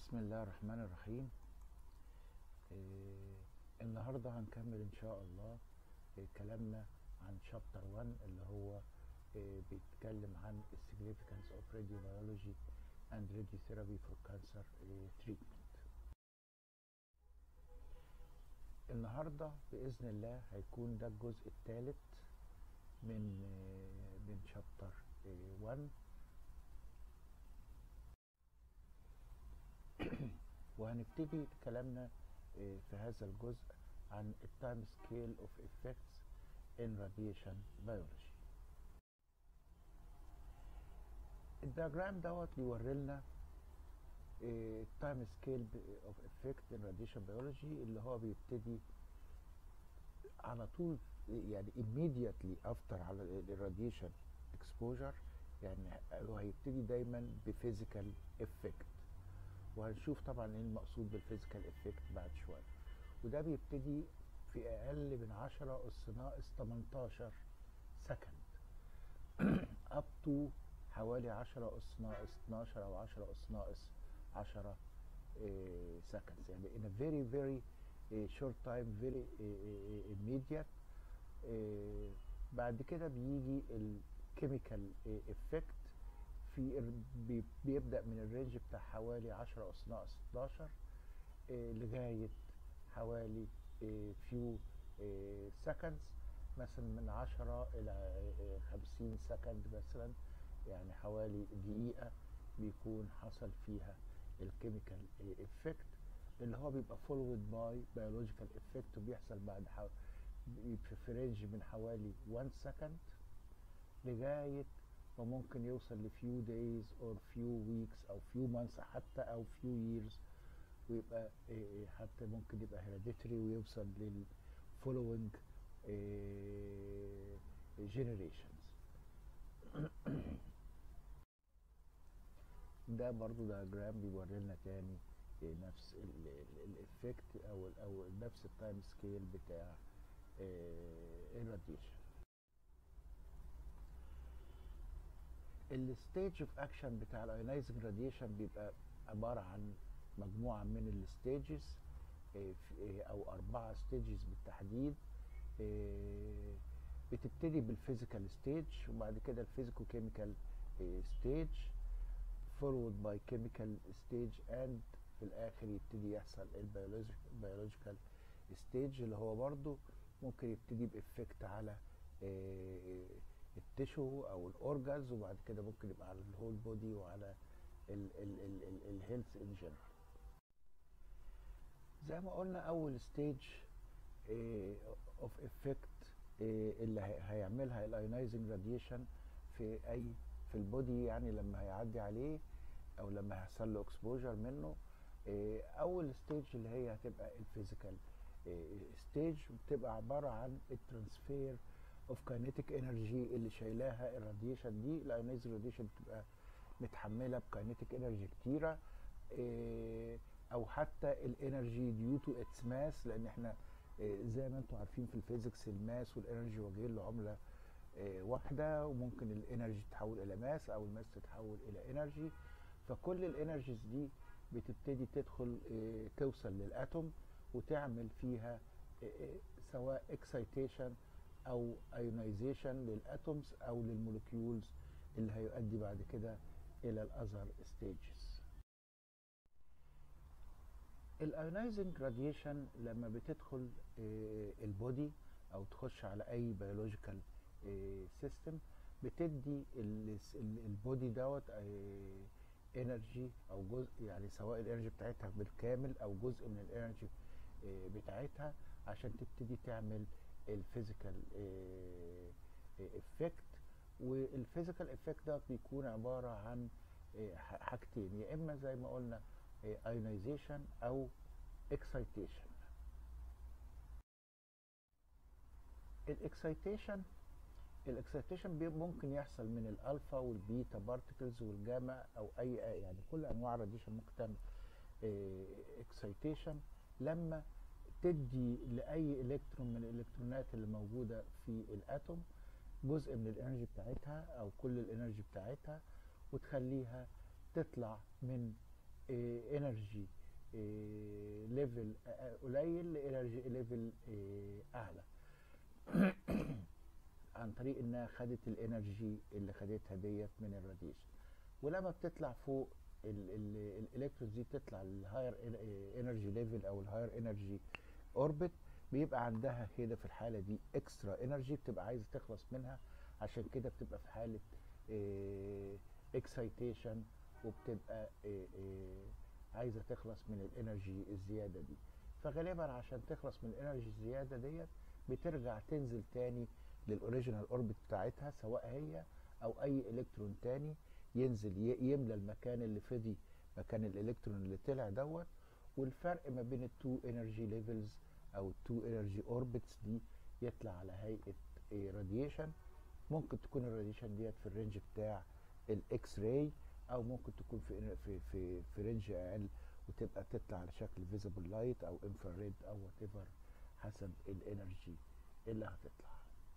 بسم الله الرحمن الرحيم آه النهاردة هنكمل إن شاء الله آه كلامنا عن شابتر 1 اللي هو آه بيتكلم عن significance of radiobiology and radiotherapy for cancer آه treatment النهاردة بإذن الله هيكون ده الجزء الثالث من آه من شابتر آه 1 وهنبتدي كلامنا في هذا الجزء عن التايم سكيل اوف effects in radiation biology الدياجرام دوت بيوري لنا التايم سكيل اوف effect in radiation biology اللي هو بيبتدي على طول يعني immediately after على الراديشن exposure يعني هيبتدي دايما بفيزيكال افكت وهنشوف طبعا ايه المقصود بالفيزيكال افكت بعد شويه وده بيبتدي في اقل من 10 اس ناقص 18 سكند اب تو حوالي 10 اس ناقص 12 او 10 اس ناقص 10 سكند يعني in a very very short time very immediate بعد كده بيجي الكيميكال افكت في بيبدا من الرينج بتاع حوالي 10 اس ناقص 11 إيه لغايه حوالي إيه فيو إيه سكندز مثلا من 10 الى 50 سكند مثلا يعني حوالي دقيقه بيكون حصل فيها الكيميكال افكت اللي هو بيبقى فولود باي بيولوجيكال افكت وبيحصل بعد حوالي في رينج من حوالي 1 سكند لغايه وممكن يوصل ل few days or few weeks او few months حتى او few years ويبقى حتى ممكن يبقى hereditary ويوصل لل following generations ده برضو دياجرام بيوري لنا تاني نفس الافكت او او نفس التايم سكيل بتاع الراديشن الستيج اوف اكشن بتاع الايونايزنج راديشن بيبقى عباره عن مجموعه من الستيجز او اربعه ستيجز بالتحديد بتبتدي بالفيزيكال ستيج وبعد كده الفيزيكو كيميكال ستيج فورورد باي كيميكال ستيج اند في الاخر يبتدي يحصل البيولوجيكال ستيج اللي هو برضو ممكن يبتدي بافكت على التشو او الاورجاز وبعد كده ممكن يبقى على الهول بودي وعلى الهيلث ان جنرال زي ما قلنا اول ستيج اوف افكت اللي هيعملها الايونايزنج راديشن في اي في البودي يعني لما هيعدي عليه او لما هيحصل له اكسبوجر منه اول ستيج اللي هي هتبقى الفيزيكال ستيج بتبقى عباره عن الترانسفير اوف كاينيتيك انرجي اللي شايلاها الراديشن دي الايونايزنج راديشن بتبقى متحمله بكاينيتيك انرجي كتيره إيه او حتى الانرجي ديو تو اتس ماس لان احنا إيه زي ما انتم عارفين في الفيزيكس الماس والانرجي وجهين لعمله إيه واحده وممكن الانرجي تتحول الى ماس او الماس تتحول الى انرجي فكل الانرجيز دي بتبتدي تدخل توصل للاتوم وتعمل فيها سواء اكسايتيشن او ايونايزيشن للاتومز او للموليكيولز اللي هيؤدي بعد كده الى الاذر ستيجز الايونايزنج راديشن لما بتدخل البودي او تخش على اي بيولوجيكال سيستم بتدي البودي دوت انرجي او جزء يعني سواء الانرجي بتاعتها بالكامل او جزء من الانرجي بتاعتها عشان تبتدي تعمل الفيزيكال افكت والفيزيكال افكت ده بيكون عباره عن حاجتين يا اما زي ما قلنا ايونايزيشن او اكسايتيشن الاكسايتيشن الاكسايتيشن ممكن يحصل من الالفا والبيتا بارتكلز والجاما او اي يعني كل انواع الراديشن ممكن تعمل اكسايتيشن لما تدي لاي الكترون من الالكترونات اللي موجوده في الاتوم جزء من الانرجي بتاعتها او كل الانرجي بتاعتها وتخليها تطلع من انرجي ليفل قليل لانرجي ليفل اعلى عن طريق انها خدت الانرجي اللي خدتها ديت من الراديشن ولما بتطلع فوق الالكترونز دي بتطلع الهاير انرجي ليفل او الهاير انرجي اوربت بيبقى عندها كده في الحاله دي اكسترا انرجي بتبقى عايزه تخلص منها عشان كده بتبقى في حاله اكسايتيشن وبتبقى إيه إيه عايزه تخلص من الانرجي الزياده دي فغالبا عشان تخلص من الانرجي الزياده ديت بترجع تنزل تاني للاوريجينال اوربت بتاعتها سواء هي او اي الكترون تاني ينزل يملى المكان اللي فضي مكان الالكترون اللي طلع دوت والفرق ما بين التو انرجي ليفلز او التو انرجي اوربتس دي يطلع على هيئه راديشن ممكن تكون الراديشن ديت في الرينج بتاع الاكس راي او ممكن تكون في في في, في رينج اقل وتبقى تطلع على شكل فيزيبل لايت او انفراريد او وات ايفر حسب الانرجي اللي هتطلع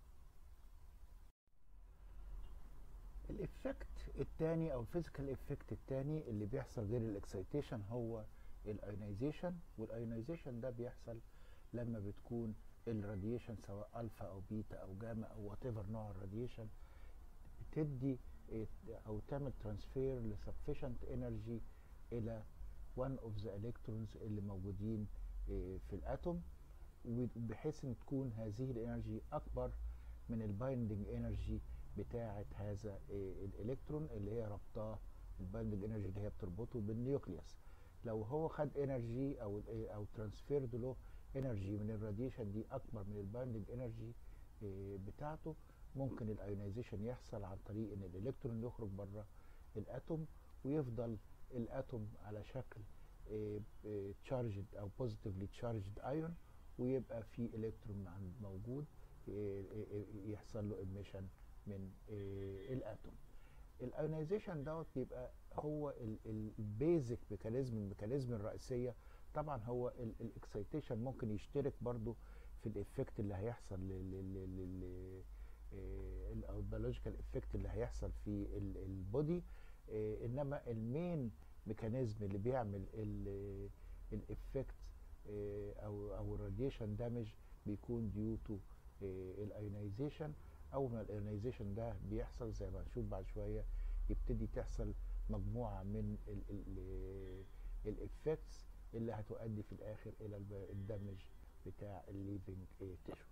الافكت الثاني او الفيزيكال افكت الثاني اللي بيحصل غير الاكسيتيشن هو الايونيزيشن والايونيزيشن ده بيحصل لما بتكون الراديشن سواء الفا او بيتا او جاما او وات ايفر نوع الراديشن بتدي او تعمل ترانسفير لسفيشنت انرجي الى one of the electrons اللي موجودين في الاتوم بحيث ان تكون هذه الانرجي اكبر من البايندنج انرجي بتاعه هذا الالكترون اللي هي ربطاه البايندنج انرجي اللي هي بتربطه بالنيوكليوس لو هو خد انرجي او او ترانسفيرد له انرجي من الراديشن دي اكبر من البايندنج انرجي بتاعته ممكن الايونيزيشن يحصل عن طريق ان الالكترون يخرج بره الاتوم ويفضل الاتوم على شكل تشارجد او بوزيتيفلي تشارجد ايون ويبقى في الكترون موجود يحصل له ايميشن من الاتوم الايونيزيشن دوت بيبقى هو البيزك ميكانيزم الميكانيزم الرئيسيه طبعا هو الاكسيتيشن ممكن يشترك برضو في الافكت اللي هيحصل لل او البيولوجيكال افكت اللي هيحصل في البودي انما المين ميكانيزم اللي بيعمل الافكت او او الراديشن دامج بيكون ديو تو الايونيزيشن اول ما الايونيزيشن ده بيحصل زي ما هنشوف بعد شويه يبتدي تحصل مجموعه من الافكتس اللي هتؤدي في الاخر الى الدمج بتاع الليفنج تيشو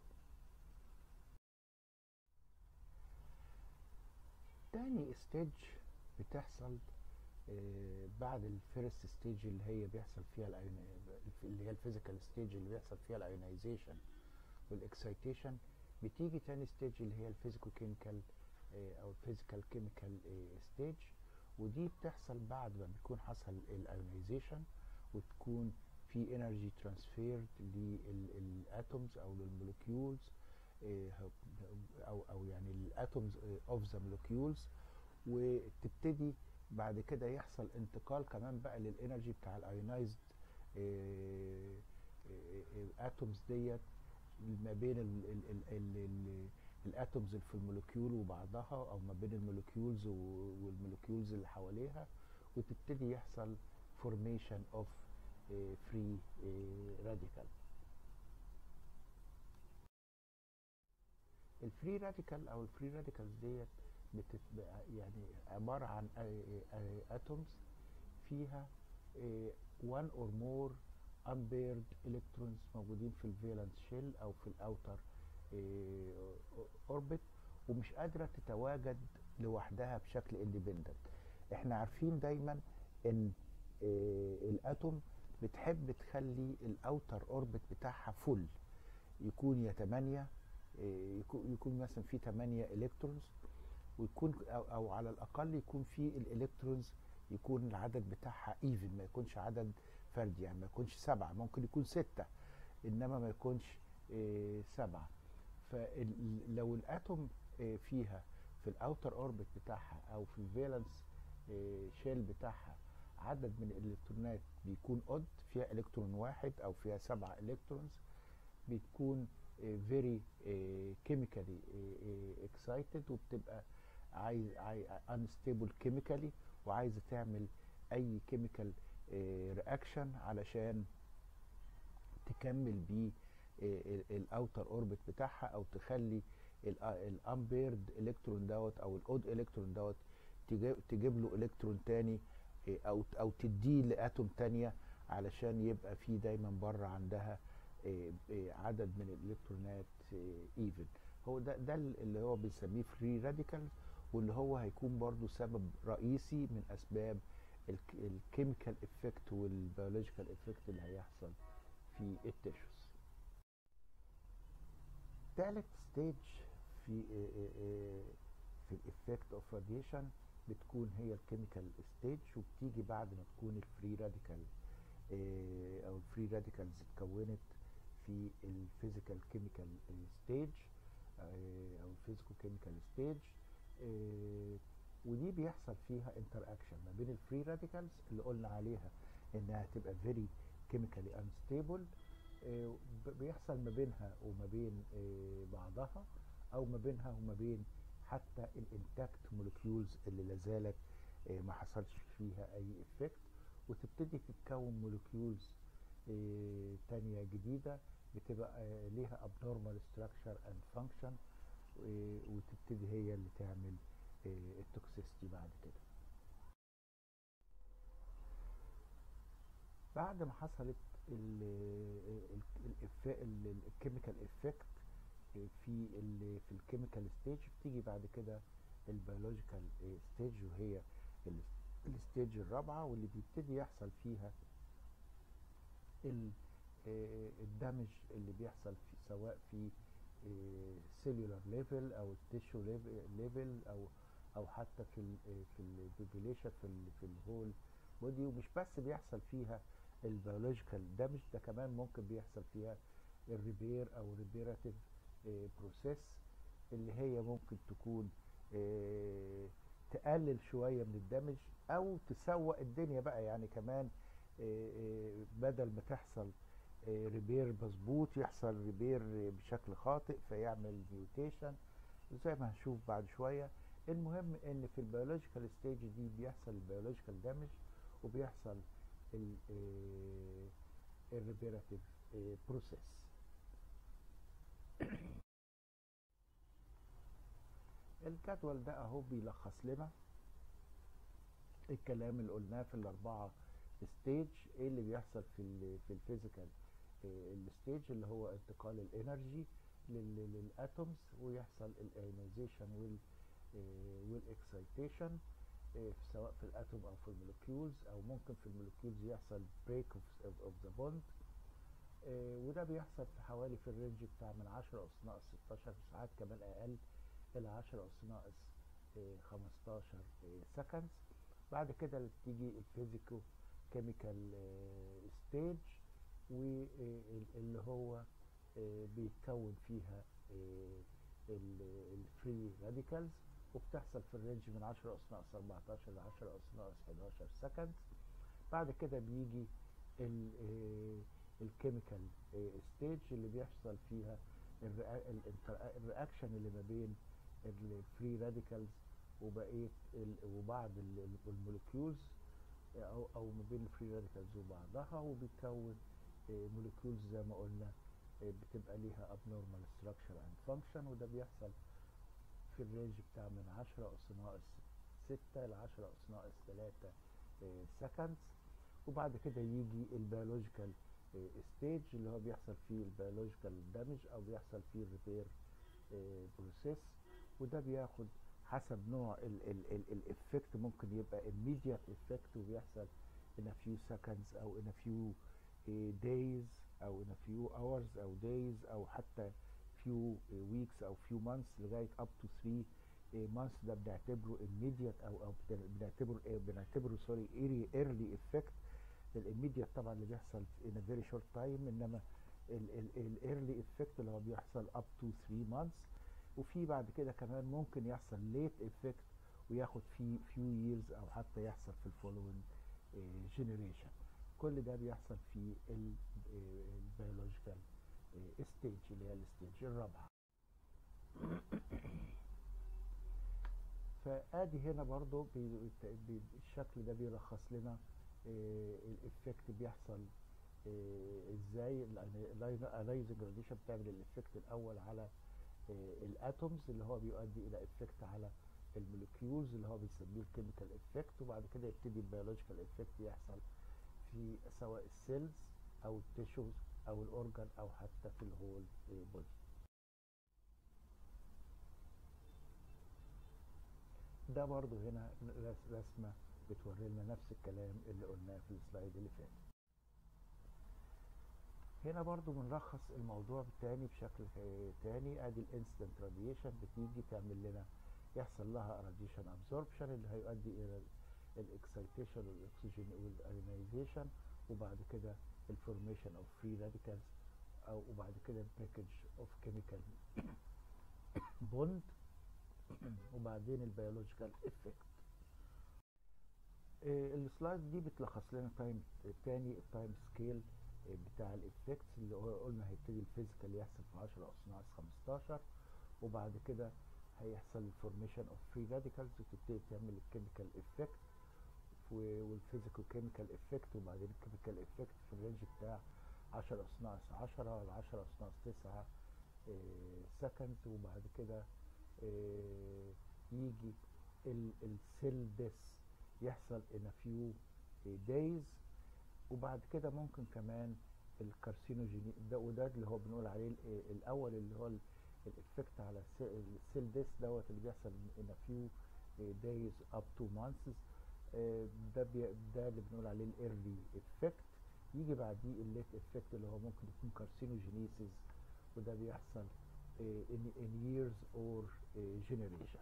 تاني ستيج بتحصل بعد الفيرست ستيج اللي هي بيحصل فيها اللي هي الفيزيكال ستيج اللي بيحصل فيها الايونيزيشن والاكسيتيشن بتيجي تاني ستيج اللي هي الفيزيكو كيميكال او الفيزيكال كيميكال ستيج ودي بتحصل بعد ما بيكون حصل الايونيزيشن وتكون في انرجي ترانسفيرد للاتومز او للمولكيولز او او يعني الاتومز اوف ذا مولكيولز وتبتدي بعد كده يحصل انتقال كمان بقى للانرجي بتاع الايونايزد اتومز ديت ما بين الاتومز اللي في المولكيول وبعضها او ما بين المولكيولز والمولكيولز اللي حواليها وتبتدي يحصل formation of free radical الفري راديكال او الفري راديكالز ديت بتبقى يعني عباره عن اتومز فيها one or more unpaired electrons موجودين في الفالنس شيل او في الاوتر اوربت ومش قادره تتواجد لوحدها بشكل اندبندنت احنا عارفين دايما ان الاتوم بتحب تخلي الاوتر اوربت بتاعها فل يكون يا 8 يكون مثلا في 8 الكترونز ويكون أو, او على الاقل يكون في الالكترونز يكون العدد بتاعها ايفن ما يكونش عدد فردي يعني ما يكونش سبعة ممكن يكون ستة انما ما يكونش إيه سبعة فلو الاتوم إيه فيها في الاوتر اوربت بتاعها او في الفالنس إيه شيل بتاعها عدد من الالكترونات بيكون اود فيها الكترون واحد او فيها سبعة الكترونز بتكون فيري كيميكالي اكسايتد وبتبقى عايز انستيبل كيميكالي وعايزه تعمل اي كيميكال رياكشن علشان تكمل بيه الاوتر اوربت بتاعها او تخلي الامبيرد الكترون دوت او الاود الكترون دوت تجيب له الكترون تاني او او تديه لاتوم تانية علشان يبقى في دايما بره عندها عدد من الالكترونات ايفن هو ده ده اللي هو بنسميه فري راديكالز واللي هو هيكون برضو سبب رئيسي من اسباب الكيميكال افكت والبيولوجيكال افكت اللي هيحصل في التيشوز ثالث ستيج في في الافكت اوف راديشن بتكون هي الكيميكال ستيج وبتيجي بعد ما تكون الفري راديكال او الفري راديكالز اتكونت في الفيزيكال كيميكال ستيج او الفيزيكو كيميكال ستيج ودي بيحصل فيها انتر اكشن ما بين الفري راديكالز اللي قلنا عليها انها تبقى فيري كيميكالي انستيبل بيحصل ما بينها وما بين بعضها او ما بينها وما بين حتى الانتاكت مولكيولز اللي لازالت ما حصلش فيها اي افكت وتبتدي تتكون مولكيولز تانية جديدة بتبقى ليها abnormal structure and function وتبتدي هي اللي تعمل التوكسيستي بعد كده بعد ما حصلت الكيميكال افكت في ال في الكيميكال ستيج بتيجي بعد كده البيولوجيكال ستيج وهي الستيج الرابعه واللي بيبتدي يحصل فيها الدمج اللي بيحصل في سواء في سيلولار ليفل او التيشو ليفل او او حتى في ال في البوبوليشن في ال في الهول بودي ومش بس بيحصل فيها البيولوجيكال دامج ده كمان ممكن بيحصل فيها الريبير او ريبيراتيف بروسيس اللي هي ممكن تكون تقلل شويه من الدمج او تسوق الدنيا بقى يعني كمان بدل ما تحصل ريبير مظبوط يحصل ريبير بشكل خاطئ فيعمل ميوتيشن زي ما هنشوف بعد شويه المهم ان في البيولوجيكال ستيج دي بيحصل البيولوجيكال دامج وبيحصل الريبيراتيف بروسيس الجدول ده اهو بيلخص لنا الكلام اللي قلناه في الاربعه ستيج ايه اللي بيحصل في ال في الفيزيكال الستيج اللي هو انتقال الانرجي للاتومز ويحصل الايونيزيشن وال والاكسيتيشن سواء في الاتوم او في المولكيولز او ممكن في المولكيولز يحصل بريك اوف ذا بوند وده بيحصل في حوالي في الرينج بتاع من 10 اس ناقص 16 ساعات كمان اقل الى 10 اس ناقص 15 سكندز بعد كده بتيجي الفيزيكو كيميكال ستيج واللي هو بيتكون فيها الفري راديكالز وبتحصل في الرينج من 10 اس ناقص 14 ل 10 اس ناقص 11 سكند بعد كده بيجي الكيميكال ستيج اللي بيحصل فيها الرياكشن اللي ما بين الفري راديكالز وبقيه وبعض المولكيولز او او ما بين الفري راديكالز وبعضها وبيتكون مولكيولز زي ما قلنا بتبقى ليها abnormal structure and function وده بيحصل في الرينج بتاع من 10 اس ناقص 6 ل 10 اس ناقص 3 سكندز وبعد كده يجي البيولوجيكال ستيج اللي هو بيحصل فيه البيولوجيكال دامج او بيحصل فيه الريبير بروسيس وده بياخد حسب نوع الافكت ممكن يبقى immediate effect وبيحصل in a few seconds او in a few days او in a few hours او days او حتى few weeks او few months لغايه up to 3 months ده بنعتبره immediate او او بنعتبره بنعتبره سوري early effect الاميديت طبعا اللي بيحصل in a very short time انما الايرلي افكت اللي هو بيحصل up to 3 months وفي بعد كده كمان ممكن يحصل late effect وياخد فيه few years او حتى يحصل في الفولوينج جنريشن كل ده بيحصل في البيولوجيكال ستيج اللي هي الستيج الرابعه فادي هنا برضو بي بي الشكل ده بيلخص لنا الافكت بيحصل آه، ازاي الايونايزنج راديشن بتعمل الافكت الاول على الاتومز اللي هو بيؤدي الى افكت على الموليكيولز اللي هو بنسميه الكيميكال افكت وبعد كده يبتدي البيولوجيكال افكت يحصل في سواء السيلز او التيشوز او الاورجان او حتى في الهول بودي ده برضو هنا رس- رسمة بتوري لنا نفس الكلام اللي قلناه في السلايد اللي فات هنا برضو بنلخص الموضوع تاني بشكل آه، تاني ادي الانستنت راديشن بتيجي تعمل لنا يحصل لها راديشن ابزوربشن اللي هيؤدي الى الاكسيتيشن والاكسجين والايونيزيشن وبعد كده الفورميشن اوف فري راديكالز او وبعد كده الباكج اوف كيميكال بوند وبعدين البيولوجيكال افكت السلايد دي بتلخص لنا تايم تاني التايم سكيل بتاع الافكتس اللي هو قلنا هيبتدي الفيزيكال يحصل في 10 اس ناقص 15 وبعد كده هيحصل الفورميشن اوف فري راديكالز وتبتدي تعمل الكيميكال افكت والفيزيكال كيميكال افكت وبعدين الكيميكال افكت في الرينج بتاع 10 اس ناقص 10 ل 10 اس ناقص 9 سكند وبعد كده آه، يجي السيل ديس يحصل in a few days وبعد كده ممكن كمان الكارسينوجيني ده وده اللي هو بنقول عليه ال- الاول اللي هو الافكت على السيل ديس دوت اللي بيحصل in a few days up to months آه، ده بي ده اللي بنقول عليه الايرلي افكت يجي بعديه الليت افكت اللي هو ممكن يكون كارسينوجينيسيس وده بيحصل آه، in, in years or آه، generations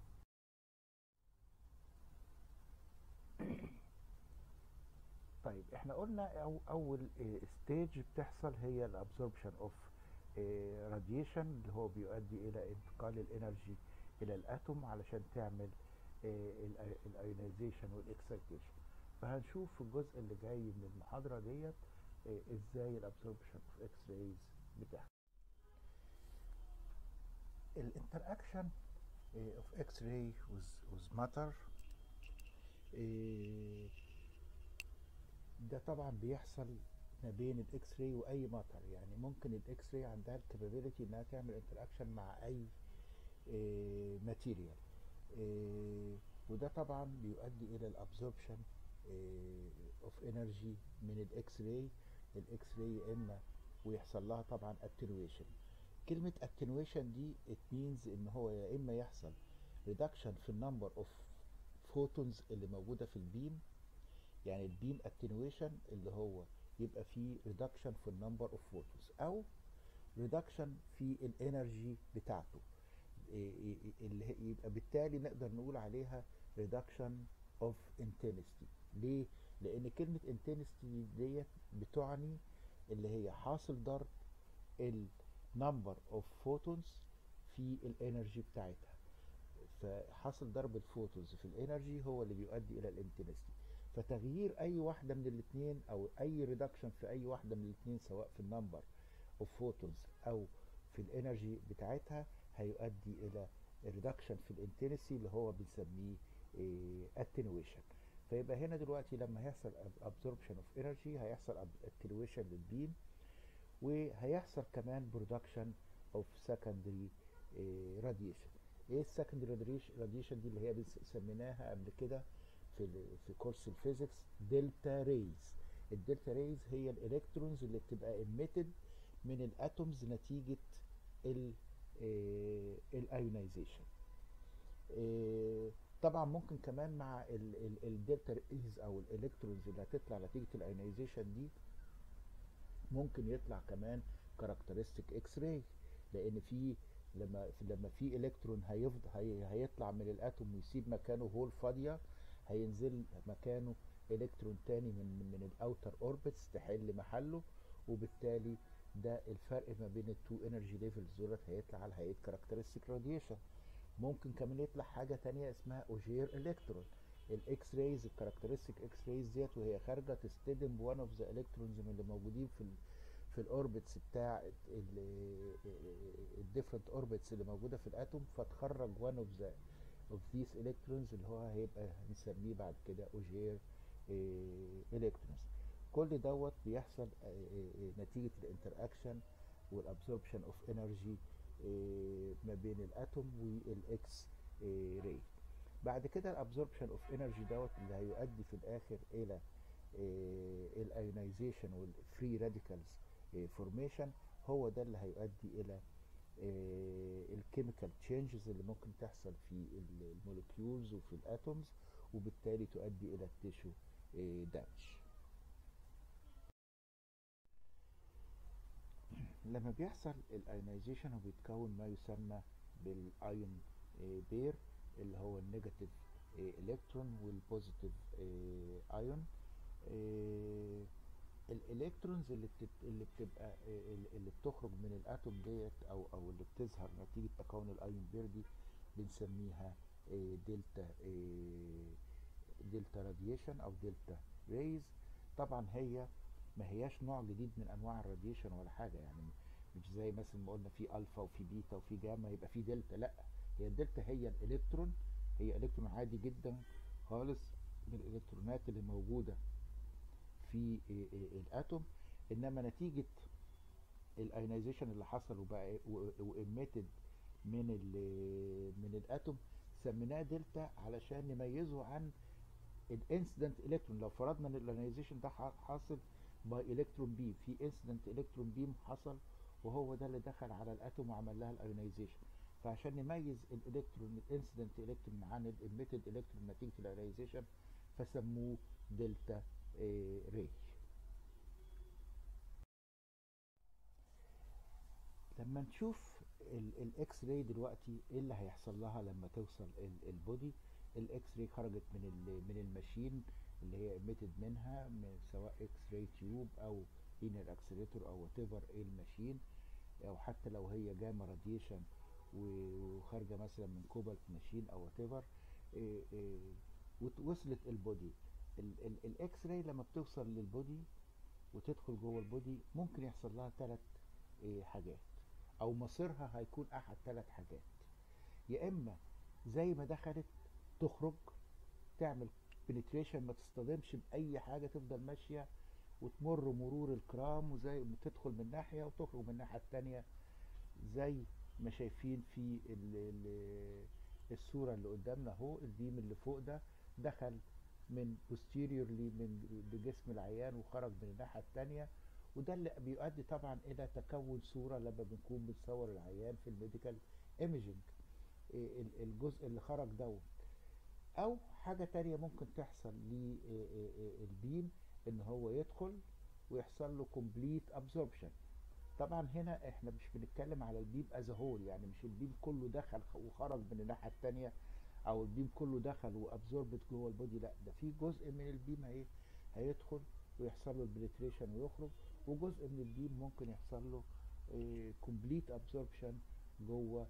طيب احنا قلنا أو اول ستيج بتحصل هي الابسوربشن اوف راديشن اللي هو بيؤدي الى انتقال الانرجي الى الاتوم علشان تعمل الايونيزيشن والاكسيتيشن فهنشوف في الجزء اللي جاي من المحاضره ديت آه، ازاي الابسوربشن اوف اكس رايز بتحصل الانتراكشن اوف اكس راي with with matter آه، ده طبعا بيحصل ما بين الاكس راي واي ماتر يعني ممكن الاكس راي عندها الكابابيلتي انها تعمل انتراكشن مع اي ماتيريال وده طبعا بيؤدي الى الابزوربشن اوف انرجي من الاكس راي الاكس راي يا اما ويحصل لها طبعا اتنويشن كلمه اتنويشن دي it means ان هو يا اما يحصل ريدكشن في النمبر اوف فوتونز اللي موجوده في البيم يعني البيم اتنويشن اللي هو يبقى فيه ريدكشن في النمبر اوف فوتونز او ريدكشن في الانرجي بتاعته إيه إيه إيه اللي هي- يبقى بالتالي نقدر نقول عليها ريدكشن اوف intensity ليه لان كلمه intensity ديت بتعني اللي هي حاصل ضرب النمبر اوف فوتونز في الانرجي بتاعتها فحاصل ضرب الفوتونز في الانرجي هو اللي بيؤدي الى الانتنستي فتغيير اي واحده من الاثنين او اي ريدكشن في اي واحده من الاثنين سواء في النمبر اوف فوتونز او في الانرجي بتاعتها هيؤدي الى ريدكشن في الانتنسي اللي هو بنسميه اتنويشن فيبقى هنا دلوقتي لما هيحصل absorption اوف انرجي هيحصل اتنويشن للبيم وهيحصل كمان برودكشن اوف سكندري راديشن ايه السكندري راديشن دي اللي هي بنس- سميناها قبل كده في ال- في كورس الفيزيكس دلتا ريز الدلتا ريز هي الالكترونز اللي بتبقى emitted من الاتومز نتيجه ال الايونيزيشن طبعا ممكن كمان مع الدلتا ريز او الالكترونز اللي هتطلع نتيجه الايونيزيشن دي ممكن يطلع كمان كاركترستيك اكس راي لان في لما في لما في الكترون هيفضل هي هيطلع من الاتوم ويسيب مكانه هول فاضيه هينزل مكانه الكترون تاني من من الاوتر اوربتس تحل محله وبالتالي ده الفرق ما بين التو انرجي ليفلز دولت هيطلع على هيئه كاركترستيك راديشن ممكن كمان يطلع حاجه تانية اسمها اوجير الكترون الاكس رايز الكاركترستيك اكس رايز ديت وهي خارجه تصطدم بوان اوف ذا الكترونز من اللي موجودين في ال في الاوربتس بتاع الديفرنت اوربتس اللي موجوده في الاتوم فتخرج وان اوف ذا اوف ذيس الكترونز اللي هو هيبقى هنسميه بعد كده اوجير الكترونز كل دوت بيحصل آه، آه، آه، نتيجة الانتراكشن والابسوربشن اوف انرجي ما بين الاتوم والاكس راي بعد كده الابسوربشن اوف انرجي دوت اللي هيؤدي في الاخر الى الايونيزيشن والفري راديكالز فورميشن هو ده اللي هيؤدي الى الكيميكال تشينجز اللي ممكن تحصل في المولكيولز وفي الاتومز وبالتالي تؤدي الى التيشو دامج لما بيحصل الايونيزيشن هو بيتكون ما يسمى بالايون بير اللي هو النيجاتيف الكترون والبوزيتيف ايون الالكترونز اللي بتت... اللي بتبقى اللي بتخرج من الاتوم ديت او او اللي بتظهر نتيجه تكون الايون بير دي بنسميها دلتا دلتا راديشن او دلتا ريز طبعا هي ما هياش نوع جديد من انواع الراديشن ولا حاجه يعني مش زي مثلا ما قلنا في الفا وفي بيتا وفي جاما يبقى في دلتا لا هي الدلتا هي الالكترون هي الكترون عادي جدا خالص من الالكترونات اللي موجوده في الاتوم انما نتيجه الايونيزيشن اللي حصل وبقى واميتد من من الاتوم سميناه دلتا علشان نميزه عن الانسيدنت الكترون لو فرضنا ان الايونيزيشن ده حاصل باي الكترون بيم في انسيدنت الكترون بيم حصل وهو ده اللي دخل على الاتوم وعمل لها الايونيزيشن فعشان نميز الالكترون الانسيدنت الكترون عن الاميتد الكترون نتيجه الايونيزيشن فسموه دلتا راي لما نشوف الاكس راي دلوقتي ايه اللي هيحصل لها لما توصل البودي الاكس راي خرجت من من الماشين اللي هي ايميتد منها من سواء اكس راي تيوب او لينير اكسلريتور او وات ايفر ايه الماشين او حتى لو هي جاما راديشن وخارجه مثلا من كوبالت ماشين او وات ايفر وصلت البودي الاكس راي لما بتوصل للبودي وتدخل جوه البودي ممكن يحصل لها ثلاث حاجات او مصيرها هيكون احد ثلاث حاجات يا اما زي ما دخلت تخرج تعمل بنتريشن ما تصطدمش باي حاجه تفضل ماشيه وتمر مرور الكرام وزي تدخل من ناحيه وتخرج من الناحيه الثانيه زي ما شايفين في ال ال الصوره اللي قدامنا اهو البيم اللي فوق ده دخل من posteriorly من بجسم العيان وخرج من الناحيه الثانيه وده اللي بيؤدي طبعا الى تكون صوره لما بنكون بنصور العيان في الميديكال ايميجنج الجزء اللي خرج دوت او حاجه تانية ممكن تحصل للبيم ان هو يدخل ويحصل له كومبليت ابزوربشن طبعا هنا احنا مش بنتكلم على البيم از هول يعني مش البيم كله دخل وخرج من الناحيه الثانيه او البيم كله دخل وابزوربت جوه البودي لا ده في جزء من البيم هي هيدخل ويحصل له البنتريشن ويخرج وجزء من البيم ممكن يحصل له كومبليت ابزوربشن جوه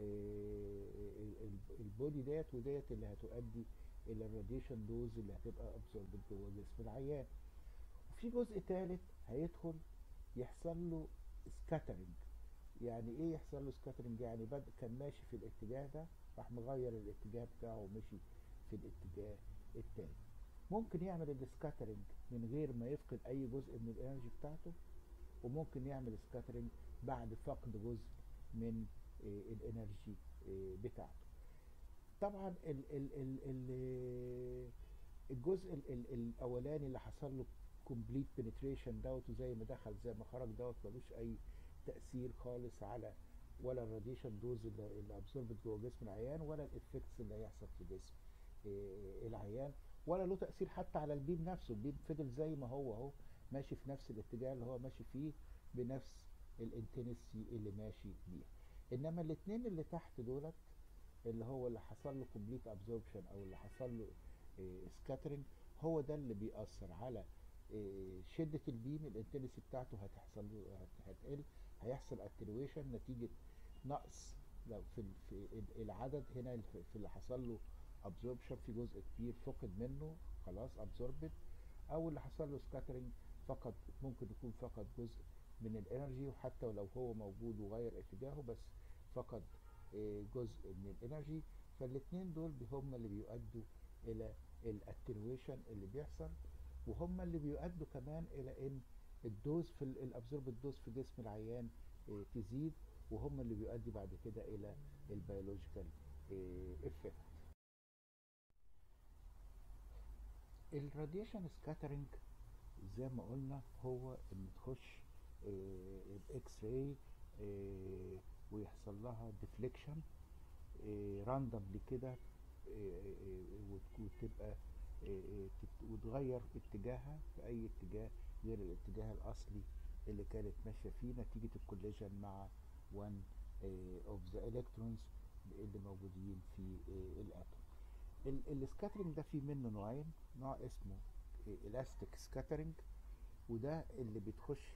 البودي ديت وديت اللي هتؤدي الى الراديشن دوز اللي هتبقى ابزوربت جوه جسم العيان وفي جزء ثالث هيدخل يحصل له سكاترنج يعني ايه يحصل له سكاترنج يعني بد كان ماشي في الاتجاه ده راح مغير الاتجاه بتاعه ومشي في الاتجاه التاني ممكن يعمل السكاترنج من غير ما يفقد اي جزء من الانرجي بتاعته وممكن يعمل سكاترنج بعد فقد جزء من الانرجي بتاعته طبعا ال ال ال ال الجزء ال ال الاولاني اللي حصل له كومبليت بنتريشن دوت وزي ما دخل زي ما خرج دوت ملوش اي تاثير خالص على ولا الراديشن دوز اللي, اللي ابزوربت جوه جسم العيان ولا الافكتس اللي هيحصل في جسم العيان ولا له تاثير حتى على البيم نفسه البيم فضل زي ما هو اهو ماشي في نفس الاتجاه اللي هو ماشي فيه بنفس الانتنسي اللي ماشي بيها انما الاثنين اللي تحت دولت اللي هو اللي حصل له كومبليت ابزوربشن او اللي حصل له سكاترنج هو ده اللي بيأثر على شدة البيم الانتنسي بتاعته هتحصل له هتقل هيحصل اتنويشن نتيجة نقص لو في في العدد هنا في اللي حصل له ابزوربشن في جزء كبير فقد منه خلاص ابزوربت او اللي حصل له سكاترنج فقد ممكن يكون فقد جزء من الانرجي وحتى ولو هو موجود وغير اتجاهه بس فقد جزء من الانرجي فالاثنين دول هم اللي بيؤدوا الى الاتنويشن اللي بيحصل وهم اللي بيؤدوا كمان الى ان الدوز في الابزورب الدوز في جسم العيان آه، تزيد وهم اللي بيؤدي بعد كده الى البيولوجيكال افكت الراديشن سكاترنج زي ما قلنا هو ان تخش الاكس راي ويحصل لها ديفليكشن راندملي كده آه، آه، وتبقى آه، تت- وتغير اتجاهها في اي اتجاه غير الاتجاه الاصلي اللي كانت ماشيه فيه نتيجه الكوليجن مع one اوف ذا الكترونز اللي موجودين في الاتوم السكاترنج ده فيه منه نوعين نوع اسمه الاستيك سكاترنج وده اللي بتخش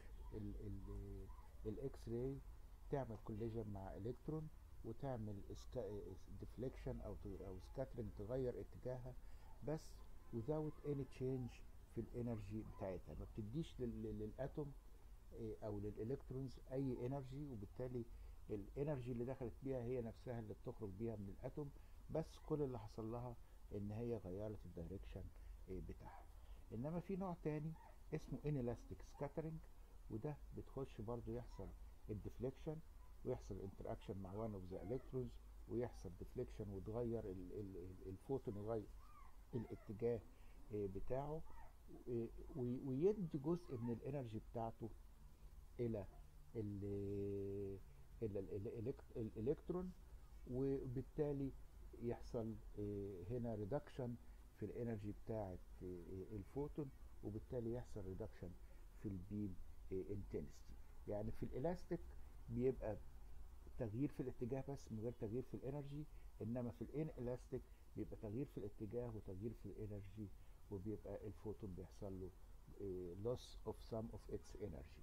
الاكس راي تعمل كوليجن مع الكترون وتعمل ديفليكشن او ت- او سكاترنج تغير اتجاهها بس without any change في الانرجي بتاعتها ما بتديش لل- لل- للاتوم إيه، او للالكترونز اي انرجي وبالتالي الانرجي اللي دخلت بيها هي نفسها اللي بتخرج بيها من الاتوم بس كل اللي حصل لها ان هي غيرت الدايركشن إيه، بتاعها انما في نوع تاني اسمه inelastic scattering وده بتخش برضو يحصل الديفليكشن ويحصل انتراكشن مع one of the electrons ويحصل ديفليكشن وتغير ال- ال- ال- الفوتون يغير الاتجاه إيه، بتاعه إيه، وي- ويدي جزء من الانرجي بتاعته الى ال الى ال- الإلكت- الالكترون وبالتالي يحصل إيه، هنا ريدكشن في الانرجي بتاعه إيه، الفوتون وبالتالي يحصل ريدكشن في البيم انتنستي يعني في الالاستيك بيبقى تغيير في الاتجاه بس من غير تغيير في الانرجي انما في الان الاستيك بيبقى تغيير في الاتجاه وتغيير في الانرجي وبيبقى الفوتون بيحصل له eh, loss of some of its energy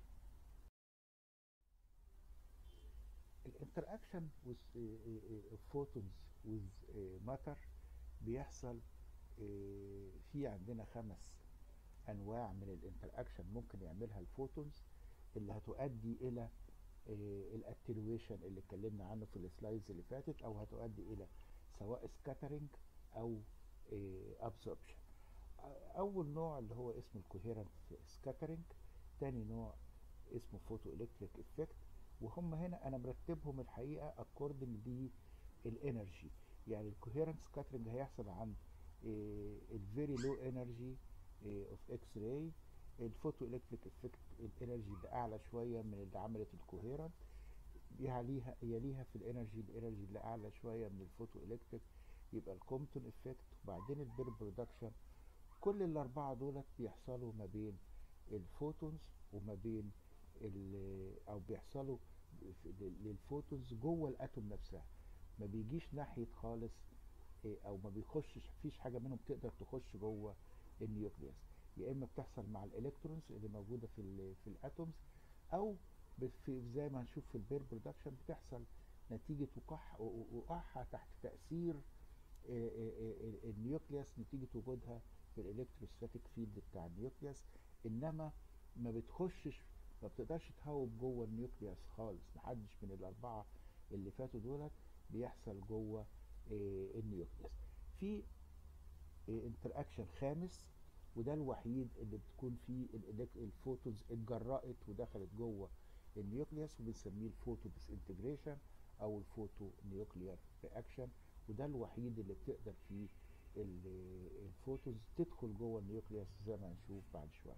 الانتراكشن with eh, eh, eh, photons with eh, matter بيحصل eh, في عندنا خمس انواع من الانتراكشن ممكن يعملها الفوتونز اللي هتؤدي الى الاتنويشن اللي اتكلمنا عنه في السلايدز اللي فاتت او هتؤدي الى سواء سكاترنج او ابسوربشن اول نوع اللي هو اسمه الكوهيرنت سكاترنج تاني نوع اسمه فوتو الكتريك افكت وهم هنا انا مرتبهم الحقيقه اكوردنج للانرجي يعني الكوهيرنت سكاترنج هيحصل عند الفيري لو انرجي اوف اكس راي الفوتو الكتريك افكت الانرجي اللي اعلى شويه من اللي عملت الكوهيرنت يليها يليها في الانرجي الانرجي اللي اعلى شويه من الفوتو الكتريك يبقى الكومبتون افكت وبعدين البير برودكشن كل الاربعه دولت بيحصلوا ما بين الفوتونز وما بين ال- او بيحصلوا في- للفوتونز جوه الاتوم نفسها ما بيجيش ناحيه خالص إيه، او ما بيخشش فيش حاجه منهم تقدر تخش جوه النيوكليوس يا اما بتحصل مع الالكترونز اللي موجوده في ال في الاتومز او ب- في زي ما هنشوف في البير برودكشن بتحصل نتيجه وقع وقعها تحت تاثير آه، آه، آه، النيوكليوس نتيجه وجودها في الالكتروستاتيك فيلد بتاع النيوكليوس انما ما بتخشش ما بتقدرش تهوب جوه النيوكليوس خالص محدش من الاربعه اللي فاتوا دولت بيحصل جوه آه، النيوكليوس في انتراكشن خامس وده الوحيد اللي بتكون فيه الإلك- الفوتونز اتجرأت ودخلت جوه النيوكليوس وبنسميه الفوتو ديسانتجريشن او الفوتو نيوكليير رياكشن وده الوحيد اللي بتقدر فيه ال- الفوتونز تدخل جوه النيوكليوس زي ما هنشوف بعد شويه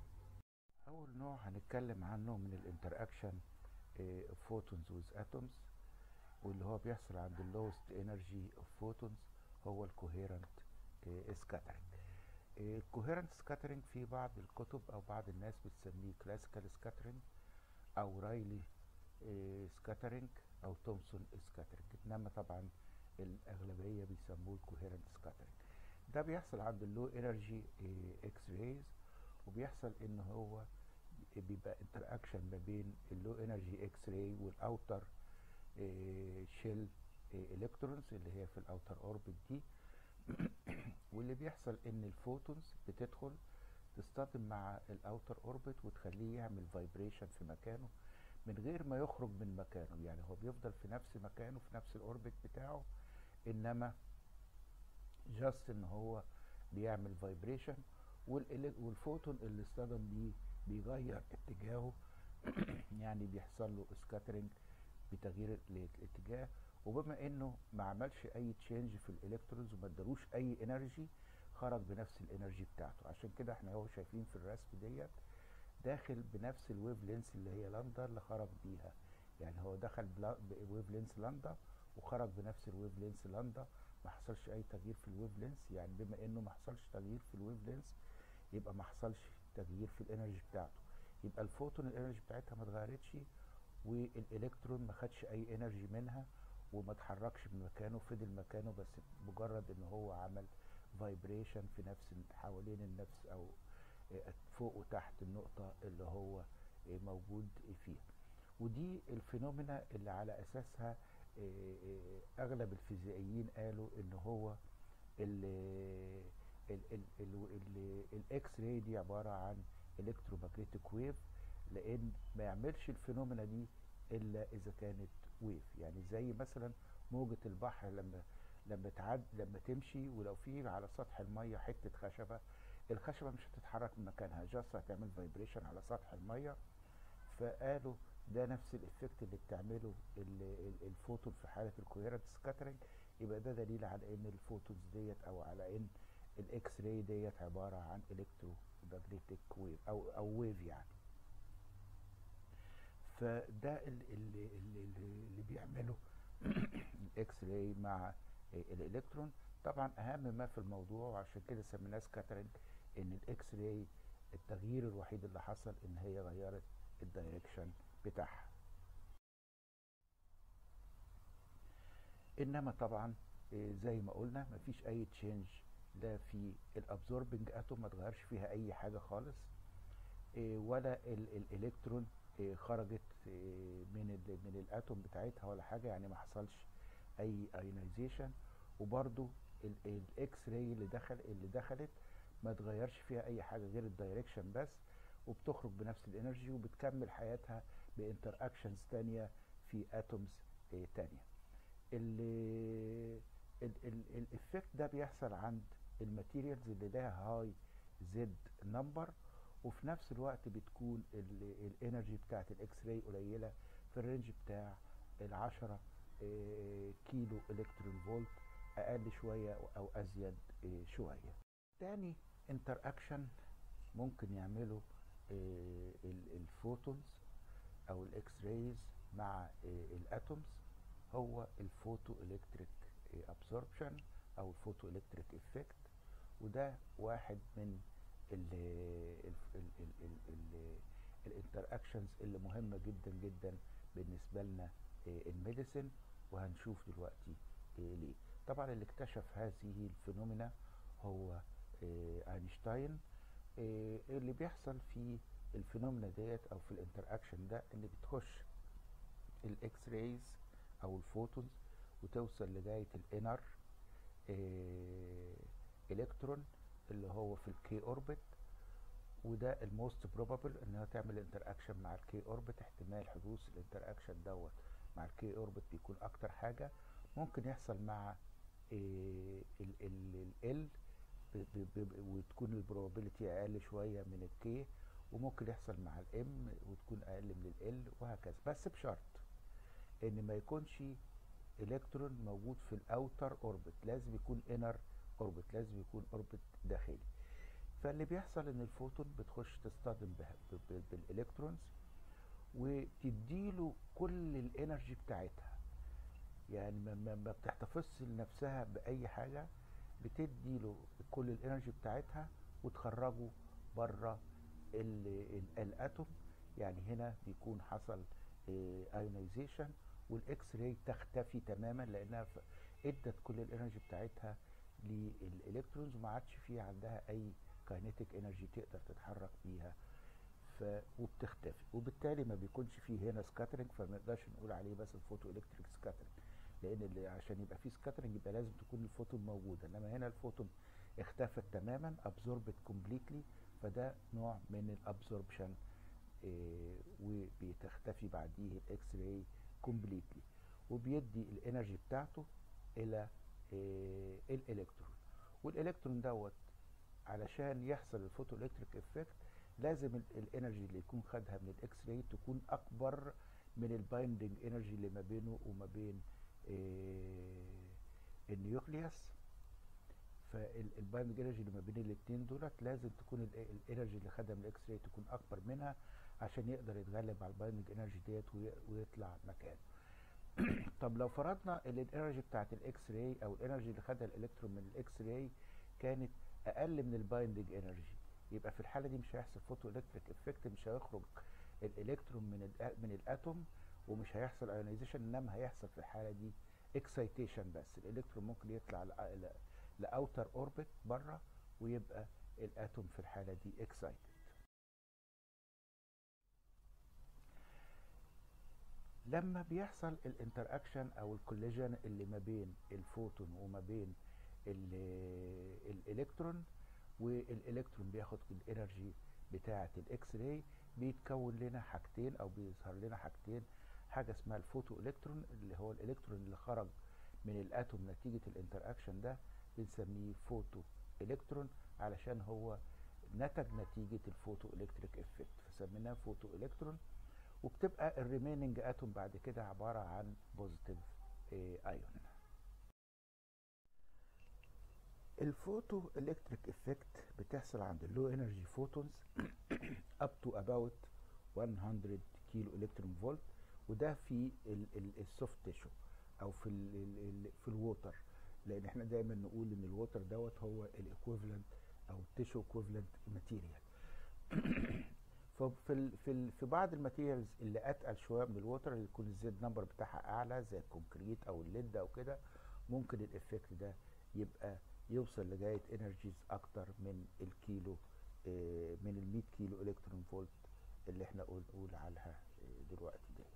اول نوع هنتكلم عنه من الانتراكشن فوتونز ويز اتومز واللي هو بيحصل عند اللوست انرجي اوف فوتونز هو الكوهيرنت سكاترنج الكوهيرنت سكاترنج في بعض الكتب او بعض الناس بتسميه كلاسيكال سكاترنج او رايلي سكاترنج او تومسون سكاترنج انما طبعا الاغلبيه بيسموه الكوهيرنت سكاترنج ده بيحصل عند اللو انرجي اكس رايز وبيحصل ان هو بيبقى انتراكشن ما بين اللو انرجي اكس راي والاوتر شيل الكترونز اللي هي في الاوتر اوربت دي واللي بيحصل ان الفوتونز بتدخل تصطدم مع الاوتر اوربت وتخليه يعمل فايبريشن في مكانه من غير ما يخرج من مكانه يعني هو بيفضل في نفس مكانه في نفس الاوربت بتاعه انما جاست ان هو بيعمل فايبريشن والإلك- والفوتون اللي اصطدم بيه بيغير اتجاهه يعني بيحصل له سكاترنج بتغيير ال- الاتجاه وبما انه ما عملش اي تشينج في الالكترونز وما ادالوش اي انرجي خرج بنفس الانرجي بتاعته عشان كده احنا اهو شايفين في الرسم ديت داخل بنفس الويف لينس اللي هي لامدا اللي خرج بيها يعني هو دخل بلا- بويف لينس لامدا وخرج بنفس الويف لينس لامدا ما حصلش اي تغيير في الويف لينس يعني بما انه ما حصلش تغيير في الويف لينس يبقى ما حصلش تغيير في الانرجي بتاعته يبقى الفوتون الانرجي بتاعتها ما اتغيرتش والالكترون ما خدش اي انرجي منها وما اتحركش من مكانه فضل مكانه بس مجرد ان هو عمل فايبريشن في نفس حوالين النفس او آه، فوق وتحت النقطة اللي هو آه، موجود فيها ودي الفينومينا اللي على اساسها آه، آه، اغلب الفيزيائيين قالوا ان هو الاكس راي دي عباره عن الكترومagnetic ويف لان ما يعملش الفينومينا دي الا اذا كانت ويف يعني زي مثلا موجه البحر لما لما تعد لما تمشي ولو في على سطح الميه حته خشبه الخشبه مش هتتحرك من مكانها جاست هتعمل فايبريشن على سطح الميه فقالوا ده نفس الافكت اللي بتعمله ال- ال- الفوتون في حاله الكوهيرنت سكاترنج يبقى ده دليل على ان الفوتونز ديت او على ان الاكس راي ديت عباره عن الكترو ماجنتيك ويف او او ويف يعني فده اللي, اللي, اللي, اللي بيعمله الاكس راي مع الالكترون طبعا اهم ما في الموضوع وعشان كده سميناه سكاترنج ان الاكس راي التغيير الوحيد اللي حصل ان هي غيرت الدايركشن بتاعها انما طبعا إيه، زي ما قلنا مفيش اي تشينج لا في الابزوربنج اتوم ما اتغيرش فيها اي حاجه خالص إيه، ولا ال- الالكترون إيه، خرجت إيه، من ال من الاتوم بتاعتها ولا حاجه يعني ما حصلش اي ايونيزيشن وبرده الاكس راي اللي دخل اللي دخلت ما اتغيرش فيها اي حاجه غير الدايركشن بس وبتخرج بنفس الانرجي وبتكمل حياتها بانتر اكشنز تانية في اتومز تانية الافكت ده بيحصل عند الماتيريالز اللي لها هاي زد نمبر وفي نفس الوقت بتكون الانرجي بتاعت الاكس راي قليله في الرينج بتاع ال 10 آه، كيلو الكترون فولت اقل شويه او ازيد آه، شويه تاني انتر اكشن ممكن يعمله آه، ال- الفوتونز او الاكس رايز مع آه، الاتومز هو الفوتو الكتريك ابسوربشن او الفوتو الكتريك افكت وده واحد من الانتر اكشنز اللي مهمه جدا جدا بالنسبه لنا آه، الميديسن وهنشوف دلوقتي آه، ليه طبعا اللي اكتشف هذه الفينومينا هو آه، اينشتاين آه، اللي بيحصل في الفينومينا ديت او في الانتر اكشن ده ان بتخش الاكس رايز او الفوتونز وتوصل لغايه الانر الكترون اللي هو في الكي اوربت وده الموست بروبابل انها تعمل انتر اكشن مع الكي اوربت احتمال حدوث الانتر اكشن دوت مع الكي اوربت بيكون اكتر حاجه ممكن يحصل مع ال ال وتكون البروبابيلتي اقل شويه من الكي وممكن يحصل مع الام وتكون اقل من ال وهكذا بس بشرط ان ما يكونش الكترون موجود في الاوتر اوربت لازم يكون انر اوربت لازم يكون اوربت داخلي فاللي بيحصل ان الفوتون بتخش تصطدم به- ب- ب- بالالكترونز وتديله كل الانرجي بتاعتها يعني ما, ما, ما بتحتفظش لنفسها باي حاجه بتدي له كل الانرجي بتاعتها وتخرجه بره الاتوم يعني هنا بيكون حصل ايونيزيشن والاكس راي تختفي تماما لانها ف- ادت كل الانرجي بتاعتها للالكترونز وما عادش في عندها اي كاينيتيك انرجي تقدر تتحرك بيها ف وبتختفي وبالتالي ما بيكونش فيه هنا سكاترنج فما نقدرش نقول عليه بس الفوتو الكتريك سكاترنج لان اللي عشان يبقى فيه سكاترنج يبقى لازم تكون الفوتون موجوده انما هنا الفوتون اختفت تماما ابزوربت كومبليتلي فده نوع من الابزوربشن وبتختفي بعديه الاكس راي كومبليتلي وبيدي الانرجي بتاعته الى آه، الالكترون والالكترون دوت علشان يحصل الفوتو الكتريك افكت لازم الانرجي اللي يكون خدها من الاكس راي تكون اكبر من البايندنج انرجي اللي ما بينه وما بين آه النيوكليوس فالبايندنج انرجي اللي ما بين الاثنين دولت لازم تكون الانرجي اللي خدها من الاكس راي تكون اكبر منها عشان يقدر يتغلب على البايندنج انرجي ديت ويطلع مكانه طب لو فرضنا ان الانرجي بتاعت الاكس راي او الانرجي اللي خدها الالكترون من الاكس راي كانت اقل من البايندنج انرجي يبقى في الحاله دي مش هيحصل فوتو الكتريك افكت مش هيخرج الالكترون من من الاتوم ومش هيحصل ايونيزيشن انما هيحصل في الحاله دي اكسايتيشن بس الالكترون ممكن يطلع لاوتر اوربت بره ويبقى الاتوم في الحاله دي اكسايتد لما بيحصل الانتراكشن او الكوليجن اللي ما بين الفوتون وما بين الالكترون والالكترون بياخد الانرجي بتاعه الاكس راي بيتكون لنا حاجتين او بيظهر لنا حاجتين حاجه اسمها الفوتو الكترون اللي هو الالكترون اللي خرج من الاتوم نتيجه الانتراكشن ده بنسميه فوتو الكترون علشان هو نتج نتيجه الفوتو الكتريك افكت فسميناه فوتو الكترون وبتبقى الريميننج اتوم بعد كده عباره عن بوزيتيف ايون الفوتو الكتريك افكت بتحصل عند اللو انرجي فوتونز اب تو اباوت 100 كيلو الكترون فولت وده في السوفت تيشو او في ال في الووتر لان احنا دايما نقول ان الووتر دوت هو الايكويفالنت او التيشو ايكويفالنت ماتيريال ففي ال في ال في بعض الماتيريالز اللي اتقل شويه من الووتر اللي يكون الزد نمبر بتاعها اعلى زي الكونكريت او الليد او كده ممكن الافكت ده يبقى يوصل لغايه انرجيز اكتر من الكيلو آه من ال 100 كيلو الكترون فولت اللي احنا قول قول عنها دلوقتي ديت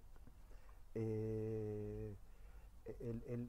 آه ال ال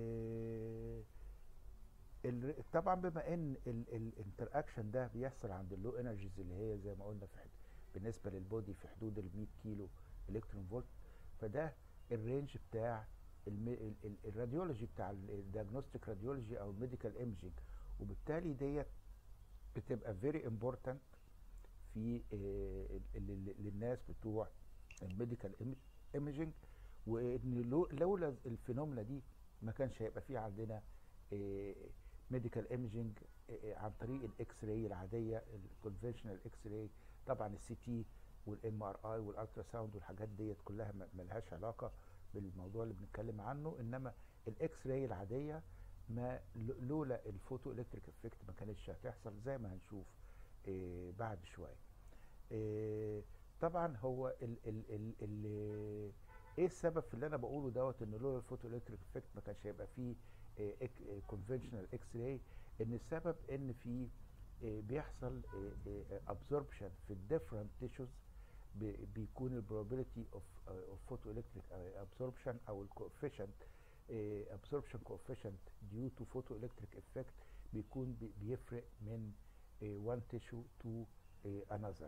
ال طبعا بما ان الانتراكشن ده بيحصل عند اللو انرجيز اللي هي زي ما قلنا في حد بالنسبه للبودي في حدود ال 100 كيلو الكترون فولت فده الرينج بتاع الراديولوجي بتاع الدياجنوستيك راديولوجي او الميديكال ايمجينج وبالتالي ديت بتبقى فيري امبورتنت في للناس بتوع الميديكال ايمجينج وان لولا الفينومنا دي ما كانش هيبقى في عندنا ميديكال ايمجينج عن طريق الاكس راي العاديه الكونفشنال اكس راي طبعا السي تي والام ار اي والالترا ساوند والحاجات ديت كلها ملهاش علاقه بالموضوع اللي بنتكلم عنه انما الاكس راي العاديه ما لولا الفوتو الكتريك افكت ما كانتش هتحصل زي ما هنشوف إيه بعد شويه إيه طبعا هو ال ال ال ال ايه السبب في اللي انا بقوله دوت ان لولا الفوتو الكتريك افكت ما كانش هيبقى فيه كونفشنال اكس راي ان السبب ان في إيه بيحصل ابزوربشن في الديفرنت تيشوز بيكون البروبابيلتي اوف اوف فوتو الكتريك ابزوربشن او الكوفيشنت ابزوربشن كوفيشنت ديو تو فوتو الكتريك افكت بيكون بيفرق من one tissue to another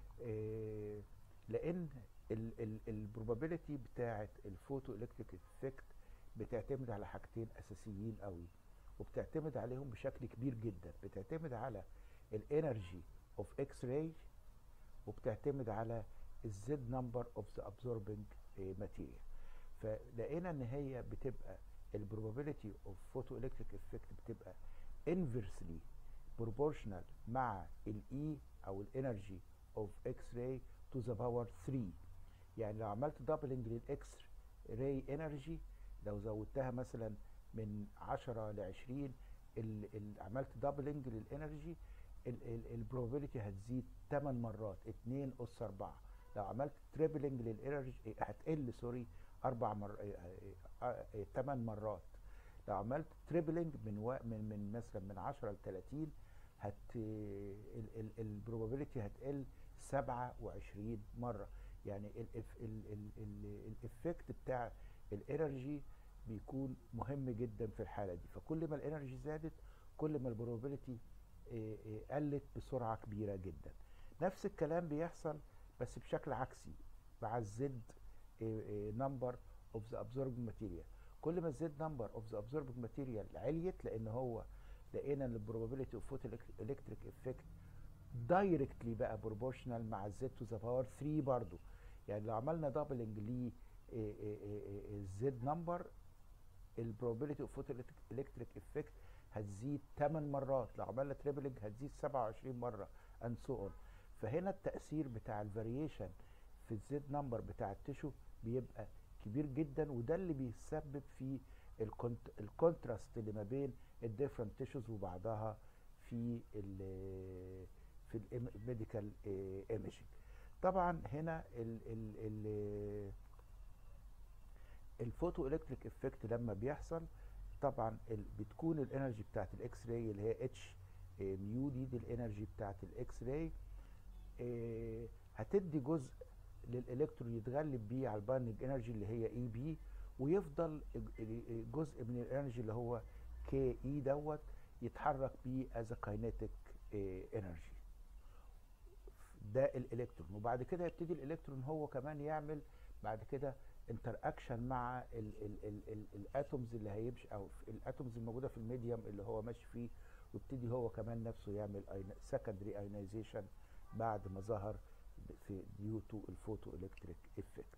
لان البروبابيلتي بتاعه الفوتو الكتريك افكت بتعتمد على حاجتين اساسيين قوي وبتعتمد عليهم بشكل كبير جدا بتعتمد على الانرجي اوف اكس راي وبتعتمد على الزد نمبر اوف ذا ابزوربنج ماتيريال فلقينا ان هي بتبقى البروبابيلتي اوف فوتو الكتريك افكت بتبقى انفرسلي بروبورشنال مع الاي او الانرجي اوف اكس راي تو ذا باور 3 يعني لو عملت دبلنج للاكس راي انرجي لو زودتها مثلا من 10 ل 20 ال ال عملت دبلنج للانرجي البروبابيلتي هتزيد 8 مرات 2 اس 4 لو عملت تريبلنج للانرجي هتقل سوري اربع مر 8 مرات لو عملت تريبلنج من و... من من مثلا من 10 ل 30 هت البروبابيلتي هتقل 27 مره يعني الافكت بتاع الانرجي بيكون مهم جدا في الحاله دي فكل ما الانرجي زادت كل ما البروبابيلتي قلت بسرعه كبيره جدا نفس الكلام بيحصل بس بشكل عكسي مع الزد نمبر اوف ذا ابزوربنج ماتيريال كل ما الزد نمبر اوف ذا ابزوربنج ماتيريال عليت لان هو لقينا ان البروبابيلتي اوف فوتو الكتريك افكت دايركتلي بقى بروبورشنال مع الزد تو ذا باور 3 برضو يعني لو عملنا دبلنج ل الزد نمبر البروبابيلتي اوف فوتو الكتريك افكت هتزيد 8 مرات لو عملنا تريبلنج هتزيد 27 مره اند سو اون فهنا التاثير بتاع الفاريشن في الزد نمبر بتاع التشو بيبقى كبير جدا وده اللي بيسبب في الكونتراست اللي ما بين الديفرنت تيشوز وبعضها في ال في الميديكال ايميجينج طبعا هنا ال ال ال الفوتو الكتريك افكت لما بيحصل طبعا ال بتكون الانرجي بتاعت الاكس راي اللي هي اتش ميو دي دي الانرجي بتاعت الاكس راي هتدي جزء للالكترون يتغلب بيه على البايندنج انرجي اللي هي اي بي ويفضل جزء من الانرجي اللي هو كي اي دوت يتحرك بيه از كاينيتيك انرجي ده الالكترون وبعد كده يبتدي الالكترون هو كمان يعمل بعد كده انتر اكشن مع الاتومز اللي هيمشي او الاتومز الموجوده في الميديوم اللي هو ماشي فيه ويبتدي هو كمان نفسه يعمل سكندري ايونيزيشن بعد ما ظهر في ديو تو الفوتو الكتريك افكت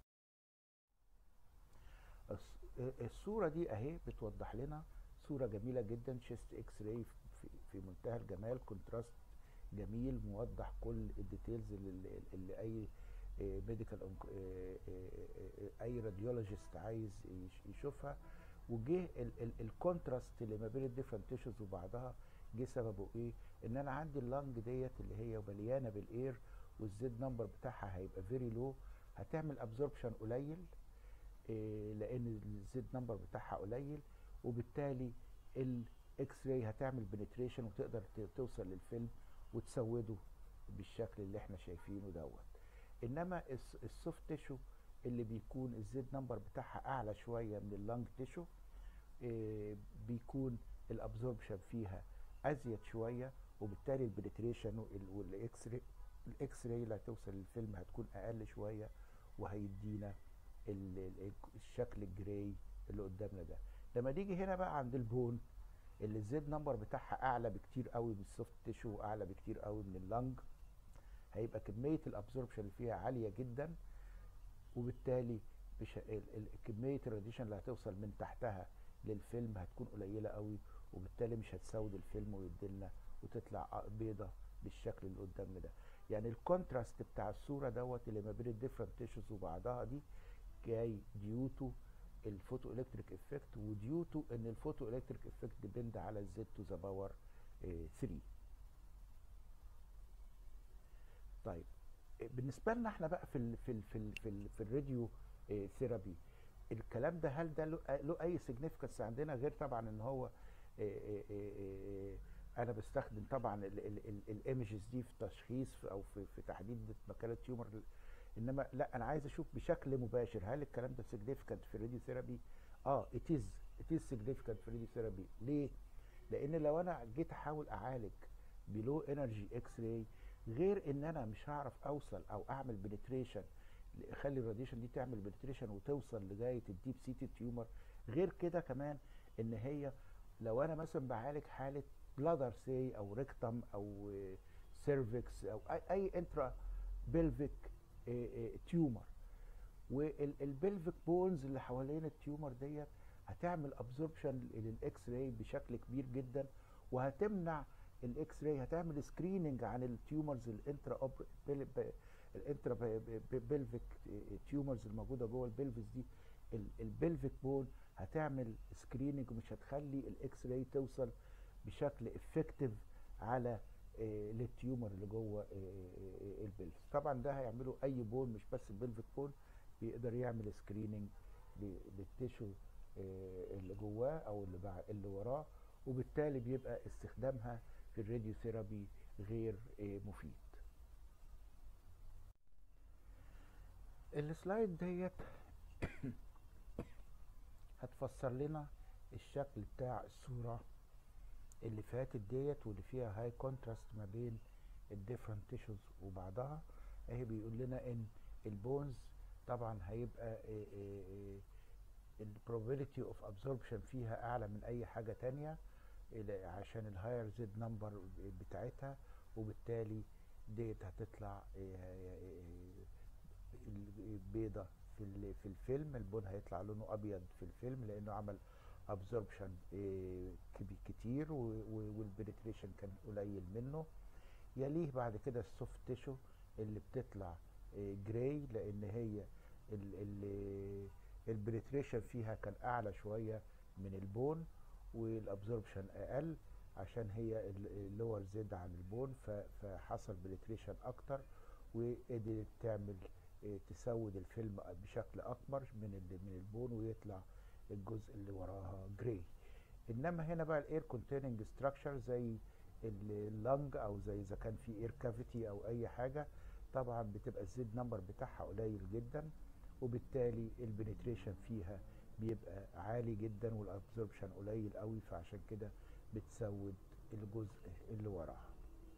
الصوره دي اهي بتوضح لنا صوره جميله جدا شيست اكس راي في, في منتهى الجمال كونتراست جميل موضح كل الديتيلز اللي, اللي اي ميديكال اي راديولوجيست عايز يشوفها وجه الكونتراست اللي ما بين الديفرنت تيشوز وبعضها جه سببه ايه ان انا عندي اللنج ديت اللي هي مليانه بالاير والزد نمبر بتاعها هيبقى فيري لو هتعمل ابزوربشن قليل إيه لان الزد نمبر بتاعها قليل وبالتالي الاكس راي هتعمل بنتريشن وتقدر توصل للفيلم وتسوده بالشكل اللي احنا شايفينه دوت انما السوفت تيشو اللي بيكون الزد نمبر بتاعها اعلى شويه من اللنج تيشو إيه بيكون الابزوربشن فيها ازيد شويه وبالتالي البنتريشن والاكس راي الاكس راي اللي هتوصل للفيلم هتكون اقل شويه وهيدينا الشكل الجراي اللي قدامنا ده لما نيجي هنا بقى عند البون اللي الزد نمبر بتاعها اعلى بكتير قوي من السوفت تيشو واعلى بكتير قوي من اللنج هيبقى كميه الابزوربشن اللي فيها عاليه جدا وبالتالي مش كميه الراديشن اللي هتوصل من تحتها للفيلم هتكون قليله قوي وبالتالي مش هتسود الفيلم ويديلنا وتطلع بيضه بالشكل اللي قدامنا ده يعني الكونتراست بتاع الصوره دوت اللي ما بين الديفرنت تيشوز وبعضها دي جاي ديو تو الفوتو الكتريك افكت وديو تو ان الفوتو الكتريك افكت ديبند على الزد تو ذا باور 3 طيب بالنسبه لنا احنا بقى في ال في ال في ال في, ال في الراديو ثيرابي الكلام ده هل ده له اي سيجنيفيكانس عندنا غير طبعا ان هو انا بستخدم طبعا الايمجز دي في تشخيص او في, في تحديد مكان التيومر انما لا انا عايز اشوف بشكل مباشر هل الكلام ده سيجنيفيكانت في الراديو ثيرابي اه ات از ات از سيجنيفيكانت في الراديو ثيرابي ليه لان لو انا جيت احاول اعالج بلو انرجي اكس راي غير ان انا مش هعرف اوصل او اعمل بنتريشن اخلي الراديشن دي تعمل بنتريشن وتوصل لغايه الديب سيتي تيومر غير كده كمان ان هي لو انا مثلا بعالج حاله بلادر سي او ريكتم او سيرفكس او اي, أي انترا بلفيك تيومر والبلفيك بونز اللي حوالين التيومر ديت هتعمل ابزوربشن للاكس راي بشكل كبير جدا وهتمنع الاكس راي هتعمل سكريننج عن التيومرز الانترا الانترا بلفيك تيومرز الموجوده جوه البلفس دي البلفيك بون هتعمل سكريننج ومش هتخلي الاكس راي توصل بشكل افكتيف على للتيومر اللي جوه البلفس طبعا ده هيعمله اي بون مش بس البلفيك بون بيقدر يعمل سكريننج للتيشو اللي جواه او اللي اللي وراه وبالتالي بيبقى استخدامها في الراديو ثيرابي غير مفيد السلايد ديت هتفسر لنا الشكل بتاع الصورة اللي فاتت ديت واللي فيها هاي كونتراست ما بين الديفرنت تيشوز وبعضها اهي بيقول لنا ان البونز طبعا هيبقى البروبابيلتي اوف ابزوربشن فيها اعلى من اي حاجه تانية الى عشان الهاير زد نمبر بتاعتها وبالتالي ديت هتطلع بيضة في ال- في الفيلم البون هيطلع لونه ابيض في الفيلم لانه عمل ابزوربشن كتير والبنتريشن كان قليل منه يليه بعد كده السوفت تيشو اللي بتطلع جراي لان هي البنتريشن فيها كان اعلى شويه من البون والابزوربشن اقل عشان هي اللور زد عن البون ف- فحصل بنتريشن اكتر وقدرت تعمل إيه، تسود الفيلم بشكل اكبر من ال- من البون ويطلع الجزء اللي وراها جراي انما هنا بقى الاير كونتيننج ستراكشر زي اللنج او زي اذا كان في اير كافيتي او اي حاجه طبعا بتبقى الزد نمبر بتاعها قليل جدا وبالتالي البنتريشن فيها بيبقى عالي جدا والابزوربشن قليل قوي فعشان كده بتسود الجزء اللي وراها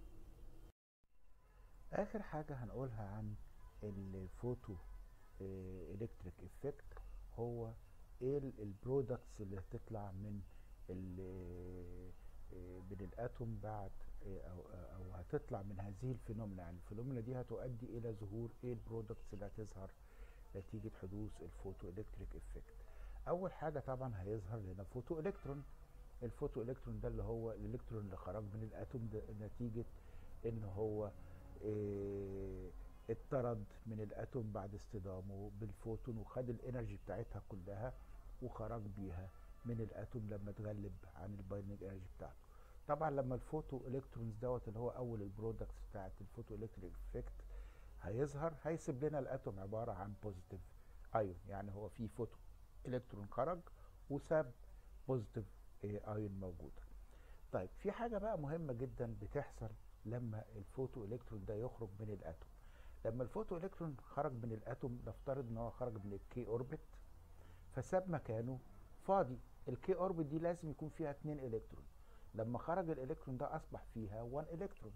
اخر حاجه هنقولها عن الفوتو الكتريك افكت هو ايه البرودكتس اللي هتطلع من ال- آه، من الاتوم بعد آه، او او هتطلع من هذه الفينومينا يعني الفينومينا دي هتؤدي الى ظهور ايه البرودكتس اللي هتظهر نتيجه حدوث الفوتو الكتريك افكت اول حاجه طبعا هيظهر لنا فوتو الكترون الفوتو الكترون ده اللي هو الالكترون اللي خرج من الاتوم ده نتيجه ان هو آه، اتطرد من الاتوم بعد اصطدامه بالفوتون وخد الانرجي بتاعتها كلها وخرج بيها من الاتوم لما اتغلب عن البايندنج انرجي بتاعته طبعا لما الفوتو الكترونز دوت اللي هو اول البرودكتس بتاعت الفوتو الكتريك افكت هيظهر هيسيب لنا الاتوم عباره عن بوزيتيف ايون يعني هو في فوتو الكترون خرج وساب بوزيتيف ايون موجوده طيب في حاجه بقى مهمه جدا بتحصل لما الفوتو الكترون ده يخرج من الاتوم لما الفوتو الكترون خرج من الاتوم نفترض ان هو خرج من الكي اوربت فساب مكانه فاضي الكي اوربت دي لازم يكون فيها اتنين الكترون لما خرج الالكترون ده اصبح فيها 1 الكترون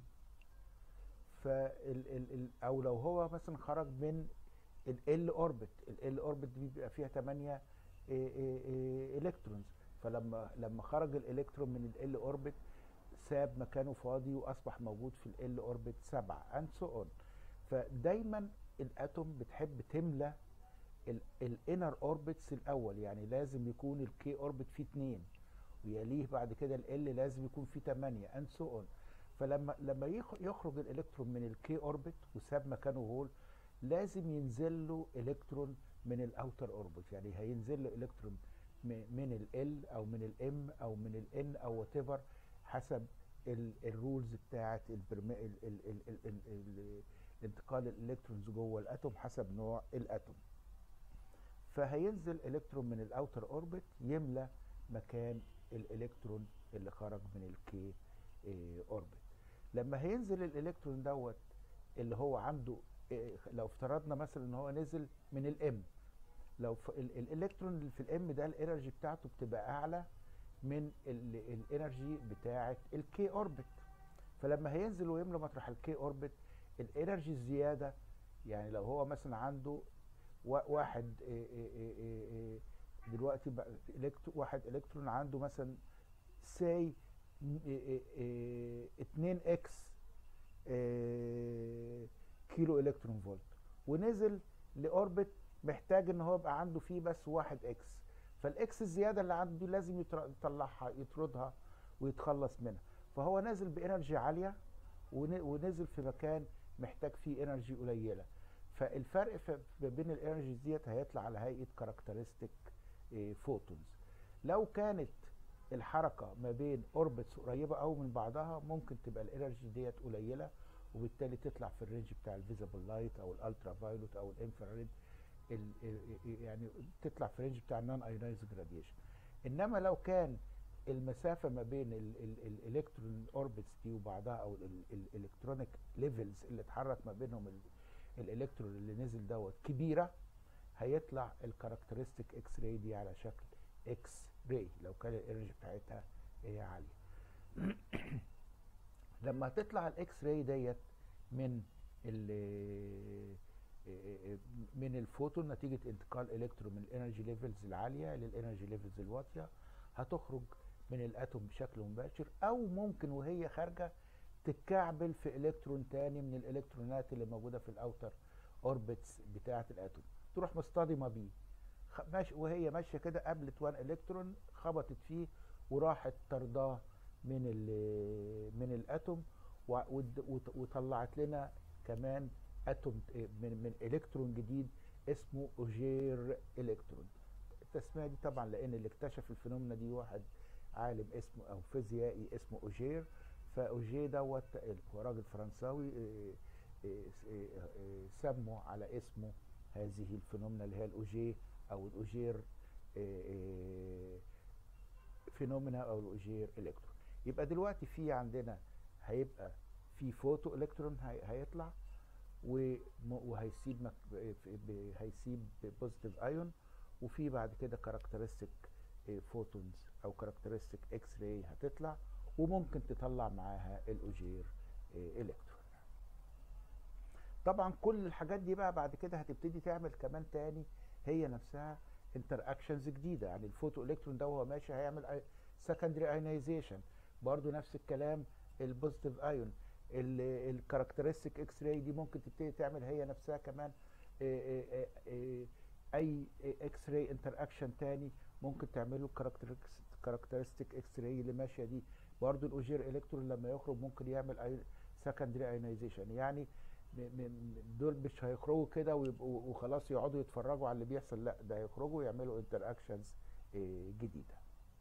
فال ال ال او لو هو مثلا خرج من ال اوربت ال اوربت دي بيبقى فيها 8 الكترونز فلما لما خرج الالكترون من ال اوربت ساب مكانه فاضي واصبح موجود في ال اوربت 7 اند سو اون فدايما الاتوم بتحب تملى الانر اوربتس الاول يعني لازم يكون الكي اوربت فيه 2 ويليه بعد كده ال لازم يكون فيه 8 اند سو اون فلما لما يخ- يخرج الالكترون من الكي اوربت وساب مكانه هول لازم ينزل له الكترون من الاوتر اوربت يعني هينزل له الكترون م- من ال او من الام او من الان او وات ايفر حسب الرولز بتاعه البرم... ال... ال... ال... ال... ال... ال... انتقال الالكترونز جوه الاتوم حسب نوع الاتوم فهينزل الكترون من الاوتر اوربت يملى مكان الالكترون اللي خرج من الكي اوربت لما هينزل الالكترون دوت اللي هو عنده إيه، لو افترضنا مثلا ان هو نزل من الام لو ف- ال- الالكترون اللي في الام ده الانرجي بتاعته بتبقى اعلى من ال- الانرجي بتاعه الكي اوربت فلما هينزل ويملى مطرح الكي اوربت الانرجي الزياده يعني لو هو مثلا عنده وا- واحد إيه إيه إيه إيه إيه دلوقتي بقى إلكترو واحد الكترون عنده مثلا ساي 2 اكس كيلو الكترون فولت ونزل لاوربت محتاج ان هو يبقى عنده فيه بس واحد اكس فالاكس الزياده اللي عنده دي لازم يطر- يطلعها يطردها ويتخلص منها فهو نازل بانرجي عاليه ون- ونزل في مكان محتاج فيه انرجي قليله فالفرق في- ما بين الانرجيز ديت هيطلع على هيئه كاركترستيك فوتونز لو كانت الحركه ما بين اوربتس قريبه قوي من بعضها ممكن تبقى الانرجي ديت قليله وبالتالي تطلع في الرينج بتاع الفيزيبل لايت او الالترا فايولوت او الانفراريد ال- ال- يعني تطلع في الرينج بتاع النون ايونايزد راديشن انما لو كان المسافه ما بين الالكترون اوربتس دي وبعضها او الالكترونيك ليفلز اللي اتحرك ما بينهم ال- الالكترون اللي نزل دوت كبيره هيطلع الكاركترستيك اكس راي دي على شكل اكس راي لو كان الانرجي بتاعتها هي عاليه لما هتطلع الاكس راي ديت من ال من الفوتون نتيجه انتقال الكترون من الانرجي ليفلز العاليه للانرجي ليفلز الواطيه هتخرج من الاتوم بشكل مباشر او ممكن وهي خارجه تتكعبل في الكترون تاني من الالكترونات اللي موجوده في الاوتر اوربتس بتاعه الاتوم تروح مصطدمه بيه ماشي وهي ماشيه كده قابلت وان الكترون خبطت فيه وراحت طرداه من من الاتوم وطلعت لنا كمان اتوم من من الكترون جديد اسمه اوجير الكترون التسميه دي طبعا لان اللي اكتشف الفينومنا دي واحد عالم اسمه او فيزيائي اسمه اوجير فاوجيه دوت هو راجل فرنساوي سموا على اسمه هذه الفينومنا اللي هي الاوجيه او الاوجير فينومينا او الاوجير الكترون يبقى دلوقتي في عندنا هيبقى في فوتو الكترون هيطلع وهيسيب هيسيب بوزيتيف ايون وفي بعد كده كاركترستيك فوتونز او كاركترستيك اكس راي هتطلع وممكن تطلع معاها الاوجير الكترون طبعا كل الحاجات دي بقى بعد كده هتبتدي تعمل كمان تاني هي نفسها انتر اكشنز جديده يعني الفوتو الكترون ده وهو ماشي هيعمل سكندري ايونيزيشن برضو نفس الكلام البوزيتيف ايون الكاركترستيك اكس راي دي ممكن تبتدي تعمل هي نفسها كمان اي اكس راي انتر اكشن تاني ممكن تعمله كاركترستيك اكس راي اللي ماشيه دي برضو الاوجير الكترون لما يخرج ممكن يعمل سكندري ايونيزيشن يعني دول مش هيخرجوا كده ويبقوا وخلاص يقعدوا يتفرجوا على اللي بيحصل لا ده هيخرجوا يعملوا انتر اكشنز جديده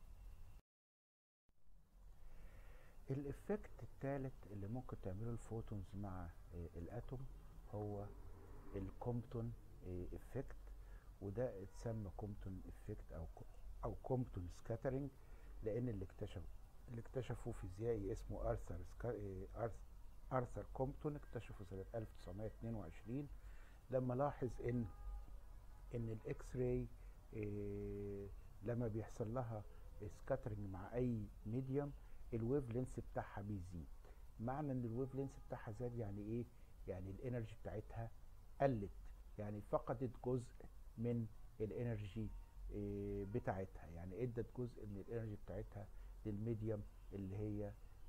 الافكت الثالث اللي ممكن تعمله الفوتونز مع الاتوم هو الكومبتون افكت وده اتسمى كومبتون افكت او او كومبتون سكاترينج لان اللي اكتشف اللي اكتشفه فيزيائي اسمه ارثر ارثر كومبتون اكتشفه سنه 1922 لما لاحظ ان ان الاكس راي لما بيحصل لها سكاترينج مع اي ميديوم الويف لينس بتاعها بيزيد معنى ان الويف لينس بتاعها زاد يعني ايه يعني الانرجي بتاعتها قلت يعني فقدت جزء من الانرجي بتاعتها يعني ادت جزء من الانرجي بتاعتها للميديوم اللي هي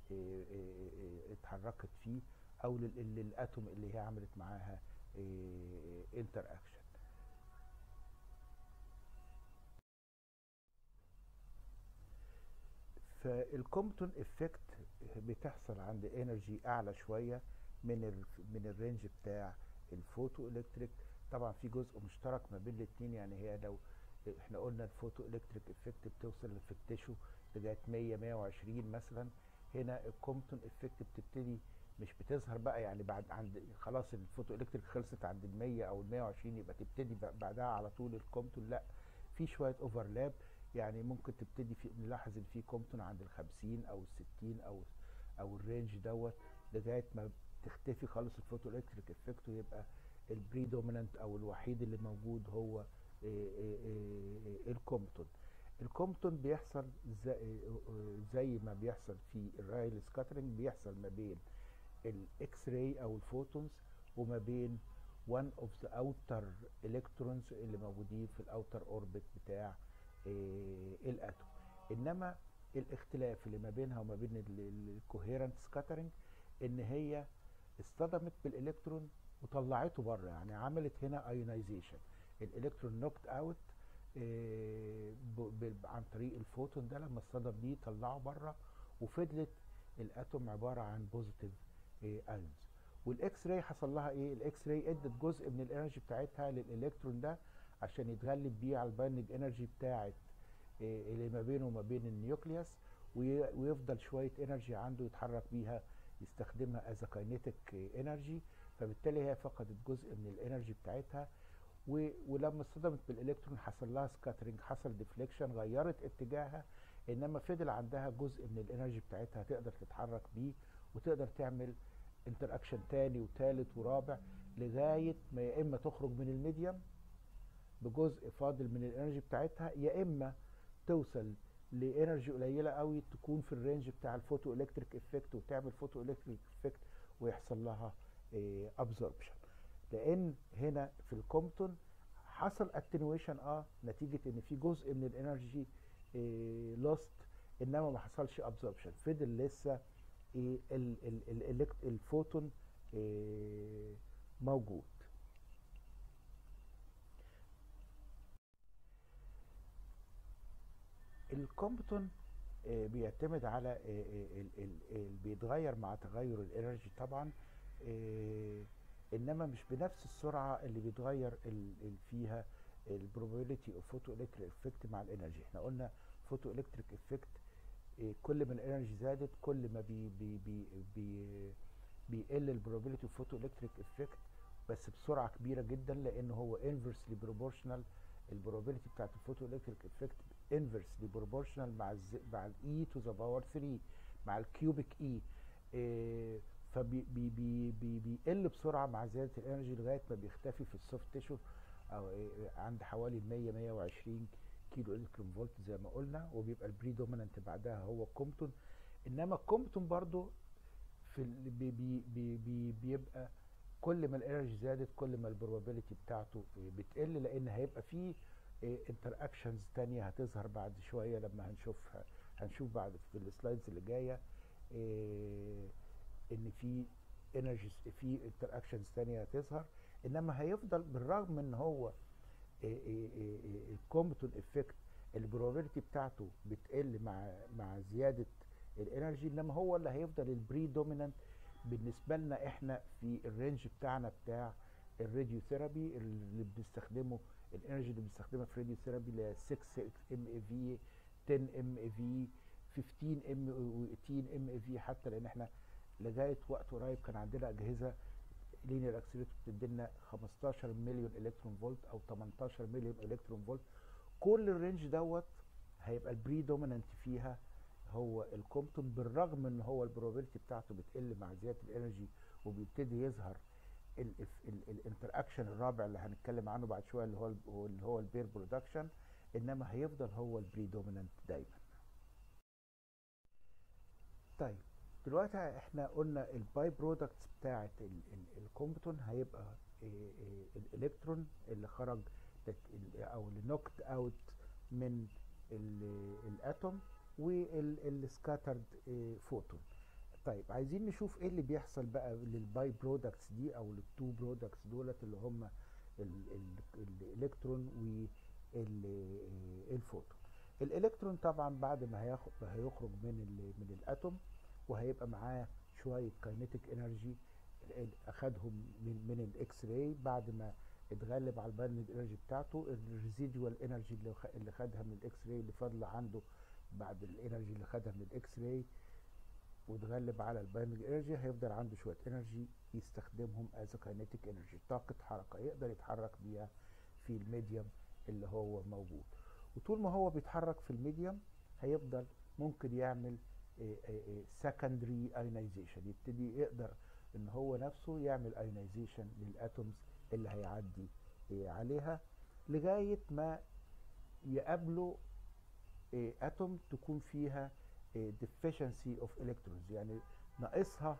اتحركت فيه او للاتوم اللي هي عملت معاها انتر اكشن فالكومبتون افكت بتحصل عند انرجي اعلى شويه من ال من الرينج بتاع الفوتو الكتريك طبعا في جزء مشترك ما بين الاثنين يعني هي لو احنا قلنا الفوتو الكتريك افكت بتوصل للفتشو لغايه 100 120 مثلا هنا الكومبتون افكت بتبتدي مش بتظهر بقى يعني بعد عند خلاص الفوتو الكتريك خلصت عند ال 100 او ال 120 يبقى تبتدي بعدها على طول الكومبتون لا في شويه اوفرلاب يعني ممكن تبتدي في نلاحظ ان في كومبتون عند ال 50 او ال 60 او او الرينج دوت لغايه ما تختفي خالص الفوتو الكتريك افكت ويبقى البريدومينانت او الوحيد اللي موجود هو الكومبتون الكومبتون بيحصل زي, زي ما بيحصل في الرايل سكاترينج بيحصل ما بين الاكس راي او الفوتونز وما بين one of the outer electrons اللي موجودين في الاوتر اوربت بتاع الاتوم انما الاختلاف اللي ما بينها وما بين الكوهيرنت سكاترينج ان هي اصطدمت بالالكترون وطلعته بره يعني عملت هنا ايونايزيشن الالكترون نوكت اوت عن طريق الفوتون ده لما اصطدم بيه طلعه بره وفضلت الاتوم عباره عن بوزيتيف ايونز والاكس راي حصل لها ايه الاكس راي ادت جزء من الانرجي بتاعتها للالكترون ده عشان يتغلب بيه على البايندنج انرجي بتاعت اللي ما بينه وما بين النيوكليوس ويفضل شويه انرجي عنده يتحرك بيها يستخدمها از كاينيتيك انرجي فبالتالي هي فقدت جزء من الانرجي بتاعتها ولما اصطدمت بالالكترون حصل لها سكاترينج حصل ديفليكشن غيرت اتجاهها انما فضل عندها جزء من الانرجي بتاعتها تقدر تتحرك بيه وتقدر تعمل انتر اكشن تاني وتالت ورابع لغايه ما يا اما تخرج من الميديم بجزء فاضل من الانرجي بتاعتها يا اما توصل لانرجي قليله قوي تكون في الرينج بتاع الفوتو الكتريك افكت وتعمل فوتو الكتريك افكت ويحصل لها ابزوربشن لان هنا في الكومبتون حصل اتنويشن اه نتيجه ان في جزء من الانرجي لوست انما ما حصلش ابزوربشن فضل لسه ايه ال- ال- ال- الإلكت- الفوتون إيه موجود الكومبتون آه، بيعتمد على آه، آه، ال- ال- ال- بيتغير مع تغير الانرجي طبعا آه، انما مش بنفس السرعه اللي بيتغير ال- ال- فيها البروبابيلتي اوف فوتو الكتريك افكت مع الانرجي احنا قلنا فوتو الكتريك افكت كل ما الانرجي زادت كل ما بي بي بي بي بيقل البروبابيلتي اوف فوتو الكتريك افكت بس بسرعه كبيره جدا لان هو انفرسلي بروبورشنال البروبابيلتي بتاعت الفوتو الكتريك افكت انفرسلي بروبورشنال مع الز... مع الاي تو ذا باور 3 مع الكيوبيك اي فبي بي بي بي بيقل بسرعه مع زياده الانرجي لغايه ما بيختفي في السوفت تيشو او إيه عند حوالي 100 120 كيلو الكترون فولت زي ما قلنا وبيبقى البريدومينانت بعدها هو الكومبتون انما الكومبتون برضو في ال- بي بي بي بي بيبقى كل ما الانرجي زادت كل ما البروبابيلتي بتاعته بتقل لان هيبقى فيه انتر اكشنز تانية هتظهر بعد شويه لما هنشوفها هنشوف بعد في السلايدز اللي جايه إيه، ان في انرجي في انتر اكشنز تانية هتظهر انما هيفضل بالرغم ان هو الكومبتون افكت البروبابيلتي بتاعته بتقل مع مع زياده الانرجي انما هو اللي هيفضل البري دومينانت بالنسبه لنا احنا في الرينج بتاعنا بتاع الراديو ثيرابي اللي بنستخدمه الانرجي اللي بنستخدمها في الراديو ثيرابي اللي هي 6 ام اي في 10 ام اي في 15 ام و 18 ام اي في حتى لان احنا لغايه وقت قريب كان عندنا اجهزه لينير اكسلريتور بتدينا 15 مليون الكترون فولت او 18 مليون الكترون فولت كل الرينج دوت هيبقى البري دومينانت فيها هو الكومبتون بالرغم ان هو البروبابيلتي بتاعته بتقل مع زياده الانرجي وبيبتدي يظهر الانتر اكشن الرابع اللي هنتكلم عنه بعد شويه اللي هو ال- اللي هو البير برودكشن انما هيفضل هو البري دومينانت دايما طيب دلوقتي احنا قلنا الباي برودكتس بتاعه الكومبتون هيبقى إيه إيه الالكترون اللي خرج لت- ال- او اللي نوكت اوت من ال- الاتوم والسكاترد فوتون طيب عايزين نشوف ايه اللي بيحصل بقى للباي برودكتس دي او للتو برودكتس دولت اللي هم ال- ال- الالكترون والفوتون الالكترون طبعا بعد ما هياخد هيخرج من ال- من الاتوم وهيبقى معاه شويه كاينيتيك انرجي اخدهم من من الاكس راي بعد ما اتغلب على البايننج انرجي بتاعته الريزيدوال انرجي اللي خ- اللي خدها من الاكس راي اللي فاضله عنده بعد الانرجي اللي خدها من الاكس راي واتغلب على البايننج انرجي هيفضل عنده شويه انرجي يستخدمهم از كاينيتيك انرجي طاقه حركه يقدر يتحرك بيها في الميديوم اللي هو موجود وطول ما هو بيتحرك في الميديوم هيفضل ممكن يعمل سكندري ايونيزيشن يبتدي يقدر ان هو نفسه يعمل ايونيزيشن للاتومز اللي هيعدي إيه، عليها لغايه ما يقابله اتوم تكون فيها deficiency of electrons يعني ناقصها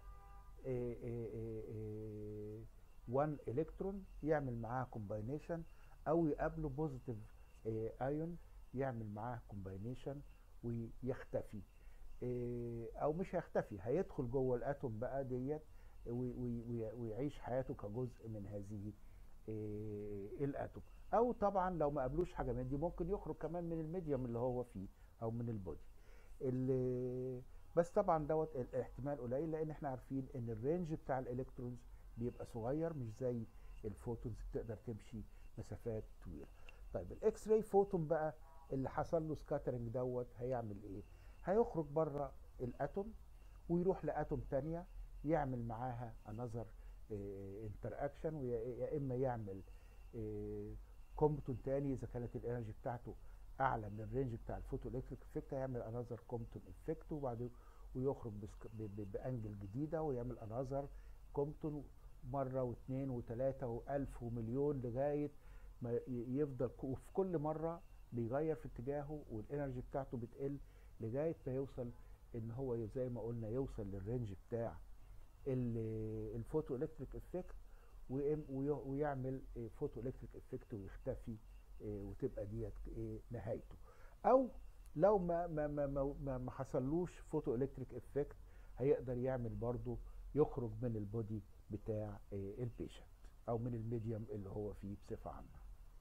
1 الكترون يعمل معاها كومباينيشن او يقابله بوزيتيف ايون يعمل معاها كومباينيشن ويختفي إيه، او مش هيختفي هيدخل جوه الاتوم بقى ديت وي- وي- وي- ويعيش حياته كجزء من هذه إيه، الاتوم او طبعا لو ما قابلوش حاجه من دي ممكن يخرج كمان من الميديوم اللي هو فيه او من البودي اللي بس طبعا دوت الاحتمال قليل لان احنا عارفين ان الرينج بتاع الالكترونز بيبقى صغير مش زي الفوتونز بتقدر تمشي مسافات طويله طيب الاكس راي فوتون بقى اللي حصل له سكاترنج دوت هيعمل ايه هيخرج بره الاتوم ويروح لاتوم تانية يعمل معاها انذر انتر اكشن ويا اما يعمل كومبتون تاني اذا كانت الانرجي بتاعته اعلى من الرينج بتاع الفوتو الكتريك افكت هيعمل انذر كومبتون افكت وبعدين ويخرج بسك- ب- ب- بانجل جديده ويعمل انذر كومبتون مره واثنين وثلاثه والف ومليون لغايه ما ي- يفضل ك- وفي كل مره بيغير في اتجاهه والانرجي بتاعته بتقل لغايه ما يوصل ان هو زي ما قلنا يوصل للرينج بتاع ال- الفوتو الكتريك افكت ويم- وي- ويعمل إيه، فوتو الكتريك افكت ويختفي إيه، وتبقى ديت إيه، نهايته او لو ما ما ما ما, ما, ما حصلوش فوتو الكتريك افكت هيقدر يعمل برضو يخرج من البودي بتاع البيشنت او من الميديوم اللي هو فيه بصفه عامه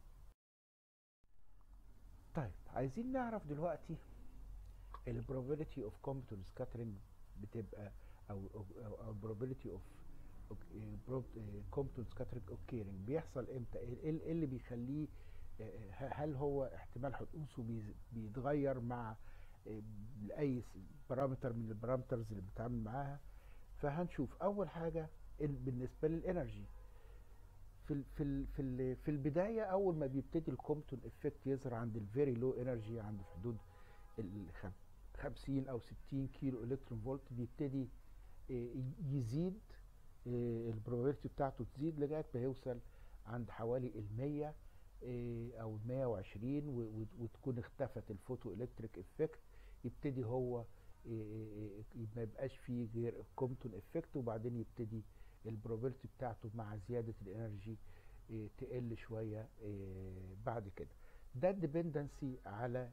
طيب عايزين نعرف دلوقتي البروبابيلتي اوف كومبتون سكاترينج بتبقى او او probability اوف كومبتون سكاترينج اوكيرنج بيحصل امتى ايه اللي بيخليه هل هو احتمال حدوثه بيتغير مع اي بارامتر من البارامترز اللي بنتعامل معاها فهنشوف اول حاجه بالنسبه للانرجي في ال في ال في ال في البدايه اول ما بيبتدي الكومبتون افكت يظهر عند الفيري لو انرجي عند في حدود ال 50 او 60 كيلو الكترون فولت بيبتدي يزيد البروبابيلتي بتاعته تزيد لغايه ما يوصل عند حوالي ال 100 او 120 وتكون اختفت الفوتو الكتريك افكت يبتدي هو ما يبقاش فيه غير الكومبتون افكت وبعدين يبتدي البروبابيلتي بتاعته مع زياده الانرجي تقل شويه بعد كده ده الديبندنسي على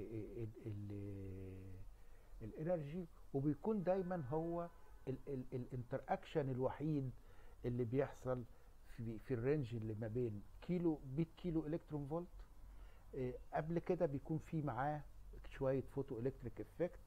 الانرجي وبيكون دايما هو الانتراكشن الوحيد اللي بيحصل في في الرينج اللي ما بين كيلو 100 كيلو الكترون فولت قبل كده بيكون في معاه شويه فوتو الكتريك افكت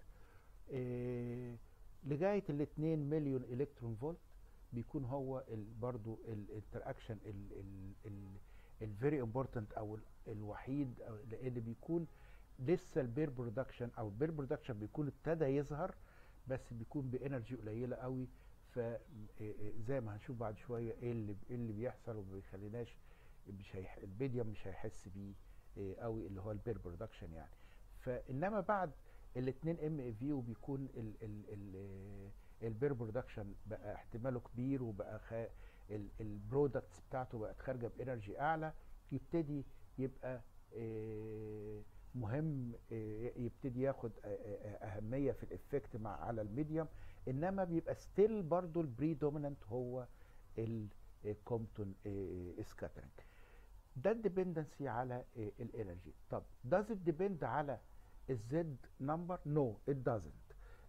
لغايه ال 2 مليون الكترون فولت بيكون هو برضو الانتراكشن الفيري امبورتنت او الوحيد أو لان بيكون لسه البير برودكشن او البير برودكشن بيكون ابتدى يظهر بس بيكون بانرجي قليله قوي فزي ما هنشوف بعد شويه ايه اللي ايه اللي بيحصل وما بيخليناش مش هيح البيديوم مش هيحس بيه قوي اللي هو البير برودكشن يعني فانما بعد الاثنين ام اي في وبيكون ال ال ال البير برودكشن بقى احتماله كبير وبقى خا البرودكتس بتاعته بقت خارجه بانرجي اعلى يبتدي يبقى مهم يبتدي ياخد اهميه في الافكت مع على الميديوم انما بيبقى ستيل برضو البريدومينانت هو الكومبتون سكاترنج ده الديبندنسي على الانرجي طب does it depend على الزد نمبر نو it doesn't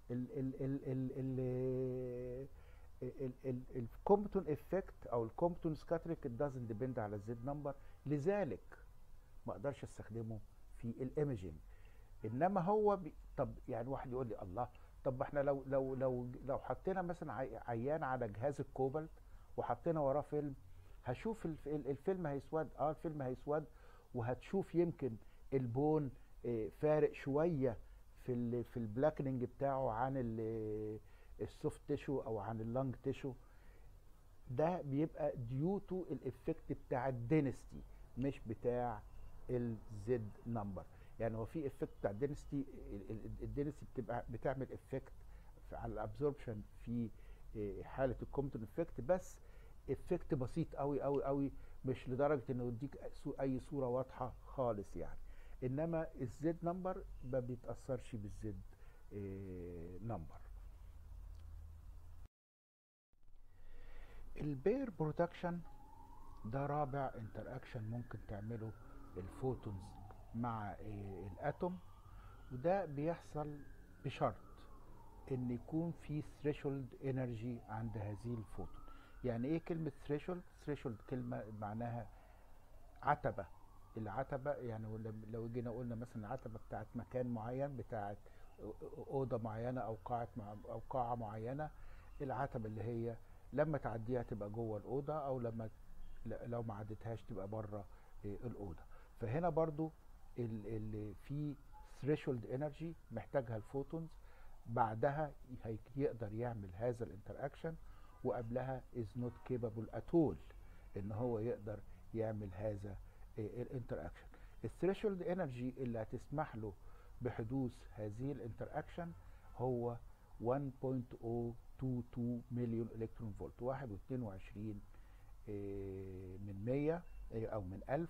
الكومبتون افكت او الكومبتون سكاترينج it doesn't depend على الزد نمبر لذلك ما اقدرش استخدمه في الايمجنج انما هو بي طب يعني واحد يقول لي الله طب احنا لو لو لو لو حطينا مثلا عيان على جهاز الكوبالت وحطينا وراه فيلم هشوف الفيلم هيسود اه الفيلم هيسود وهتشوف يمكن البون فارق شويه في ال في البلاكننج بتاعه عن السوفت تيشو او عن اللنج تيشو ده بيبقى ديو تو الافكت بتاع الدينستي مش بتاع الزد نمبر يعني هو في افكت بتاع الدينستي الدينستي بتبقى بتعمل افكت على الابزوربشن في حاله الكومبتون افكت بس افكت بسيط قوي قوي قوي مش لدرجه انه يديك اي صوره واضحه خالص يعني انما الزد نمبر ما بيتاثرش بالزد نمبر البير بروتكشن ده رابع انتر اكشن ممكن تعمله الفوتونز مع الاتوم وده بيحصل بشرط ان يكون في ثريشولد انرجي عند هذه الفوتون يعني ايه كلمه ثريشولد ثريشولد كلمه معناها عتبه العتبه يعني لو جينا قلنا مثلا العتبه بتاعت مكان معين بتاعت اوضه معينه او قاعه او قاعه معينه العتبه اللي هي لما تعديها تبقى جوه الاوضه او لما لو ما عدتهاش تبقى بره الاوضه فهنا برضو اللي في ثريشولد انرجي محتاجها الفوتونز بعدها يقدر يعمل هذا الانتراكشن وقبلها از نوت كيبل اتول ان هو يقدر يعمل هذا الانتراكشن الثريشولد انرجي اللي هتسمح له بحدوث هذه الانتراكشن هو 1.022 مليون الكترون فولت 1.22 من 100 او من 1000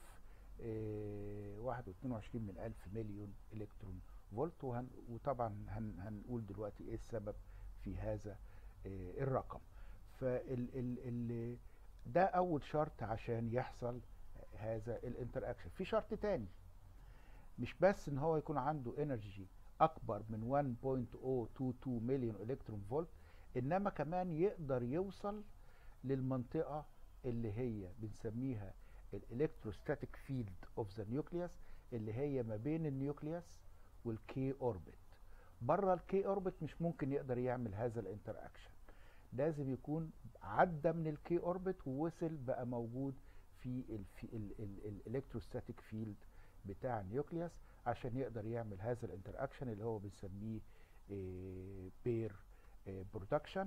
1.22 من 1000 مليون الكترون فولت وهن وطبعا هن هنقول دلوقتي ايه السبب في هذا الرقم فال ال ال ده اول شرط عشان يحصل هذا الانتراكشن في شرط تاني مش بس ان هو يكون عنده انرجي اكبر من 1.022 مليون الكترون فولت انما كمان يقدر يوصل للمنطقه اللي هي بنسميها الالكتروستاتيك فيلد اوف ذا نيوكليوس اللي هي ما بين النيوكليوس والكي اوربت بره الكي اوربت مش ممكن يقدر يعمل هذا الانتر اكشن لازم يكون عدى من الكي اوربت ووصل بقى موجود في الالكتروستاتيك فيلد بتاع النيوكليوس عشان يقدر يعمل هذا الانتر اكشن اللي هو بنسميه بير برودكشن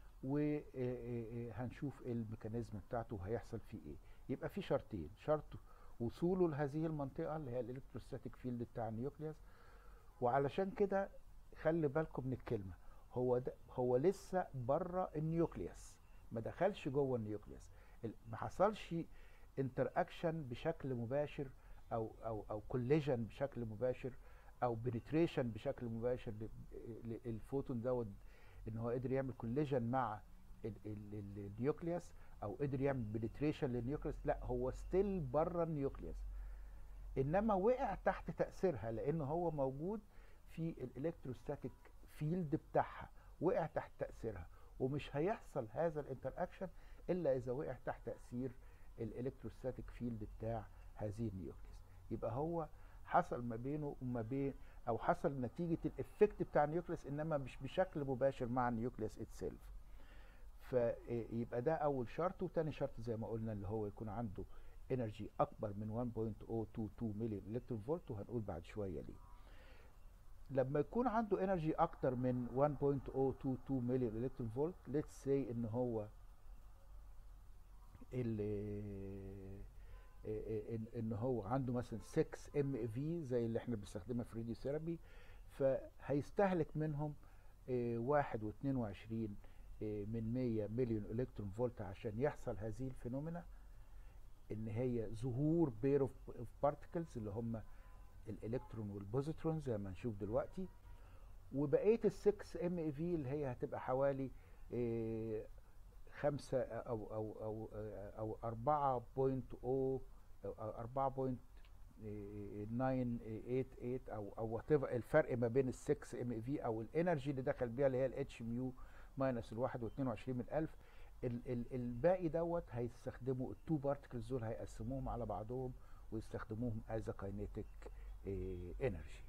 وهنشوف ايه الميكانيزم بتاعته هيحصل فيه ايه يبقى في شرطين شرط وصوله لهذه المنطقه اللي هي الالكتروستاتيك فيلد بتاع النيوكليوس وعلشان كده خلي بالكم من الكلمه هو ده هو لسه بره النيوكليوس ما دخلش جوه النيوكليوس ما حصلش انتر اكشن بشكل مباشر او او او كوليجن بشكل مباشر او بنتريشن بشكل مباشر الفوتون دوت ان هو قدر يعمل كوليجن مع النيوكليوس او قدر يعمل بنتريشن للنيوكليوس لا هو ستيل بره النيوكليوس انما وقع تحت تاثيرها لان هو موجود في الالكتروستاتيك فيلد بتاعها وقع تحت تاثيرها ومش هيحصل هذا الانتر اكشن الا اذا وقع تحت تاثير الالكتروستاتيك فيلد بتاع هذه النيوكليوس يبقى هو حصل ما بينه وما بين او حصل نتيجه الافكت بتاع النيوكليوس انما مش بشكل مباشر مع النيوكليوس اتسيلف فيبقى ده اول شرط وتاني شرط زي ما قلنا اللي هو يكون عنده انرجي اكبر من 1.022 مليون الكترون فولت وهنقول بعد شويه ليه لما يكون عنده انرجي اكتر من 1.022 مليون الكترون فولت ليتس سي ان هو ان ان هو عنده مثلا 6 ام في زي اللي احنا بنستخدمها في راديو ثيرابي فهيستهلك منهم واحد واتنين وعشرين من 100 مليون الكترون فولت عشان يحصل هذه الفينومينا ان هي ظهور بير اوف بارتكلز اللي هم الالكترون والبوزيترون زي ما نشوف دلوقتي وبقيه ال 6 ام اي في اللي هي هتبقى حوالي خمسة او او او او 4.0 4.988 او او وات الفرق ما بين ال 6 ام في او الانرجي اللي دخل بيها اللي هي الاتش ميو ماينس الواحد واتنين وعشرين من الف ال ال الباقي دوت هيستخدموا التو بارتكلز دول هيقسموهم على بعضهم ويستخدموهم از كاينيتيك انرجي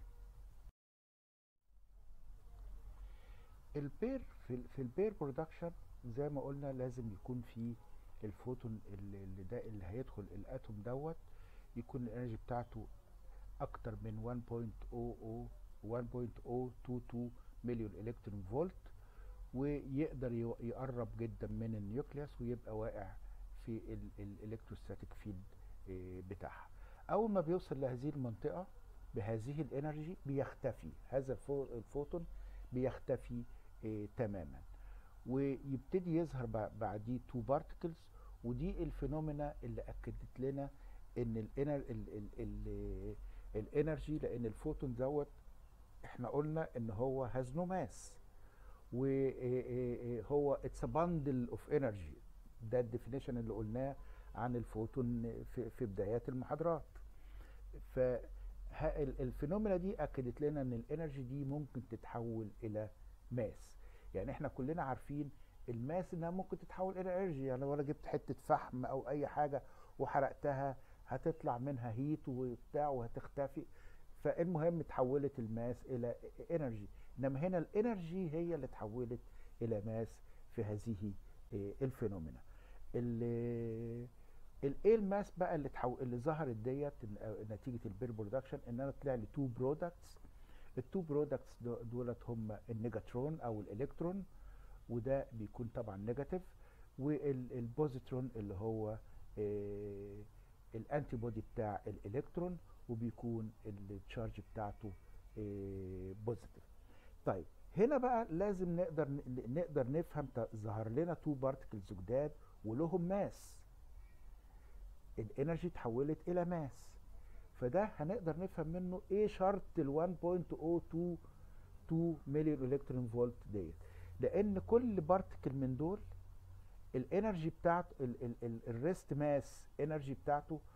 البير في, في البير برودكشن زي ما قلنا لازم يكون في الفوتون اللي ده اللي هيدخل الاتوم دوت يكون الانرجي بتاعته اكتر من 1.00 1.022 مليون الكترون فولت ويقدر يقرب جدا من النيوكليوس ويبقى واقع في الالكتروستاتيك فيلد بتاعها اول ما بيوصل لهذه المنطقه بهذه الانرجي بيختفي هذا الفوتون بيختفي تماما ويبتدي يظهر بعديه تو بارتكلز ودي الفينومينا اللي اكدت لنا ان الانر ال ال ال الانرجي لان الفوتون دوت احنا قلنا ان هو هاز نو ماس وهو اتس باندل اوف انرجي ده الديفينيشن اللي قلناه عن الفوتون في, في بدايات المحاضرات فالفينومينا دي اكدت لنا ان الانرجي دي ممكن تتحول الى ماس يعني احنا كلنا عارفين الماس انها ممكن تتحول الى انرجي يعني لو انا جبت حته فحم او اي حاجه وحرقتها هتطلع منها هيت وبتاع وهتختفي فالمهم اتحولت الماس الى انرجي انما هنا الانرجي هي اللي اتحولت الى ماس في هذه الفينومينا الايه الماس بقى اللي تحو... اللي ظهرت ديت نتيجه البير برودكشن ان انا طلع لي تو برودكتس التو برودكتس دولت هم النيجاترون او الالكترون وده بيكون طبعا نيجاتيف والبوزيترون اللي هو آه الانتي بودي بتاع الالكترون وبيكون التشارج بتاعته آه بوزيتيف طيب هنا بقى لازم نقدر نقدر نفهم ظهر لنا تو بارتكلز جداد ولهم ماس الانرجي اتحولت الى ماس فده هنقدر نفهم منه ايه شرط ال 1.022 مليون الكترون فولت ديت لان كل بارتكل من دول الانرجي بتاعته الريست ماس انرجي بتاعته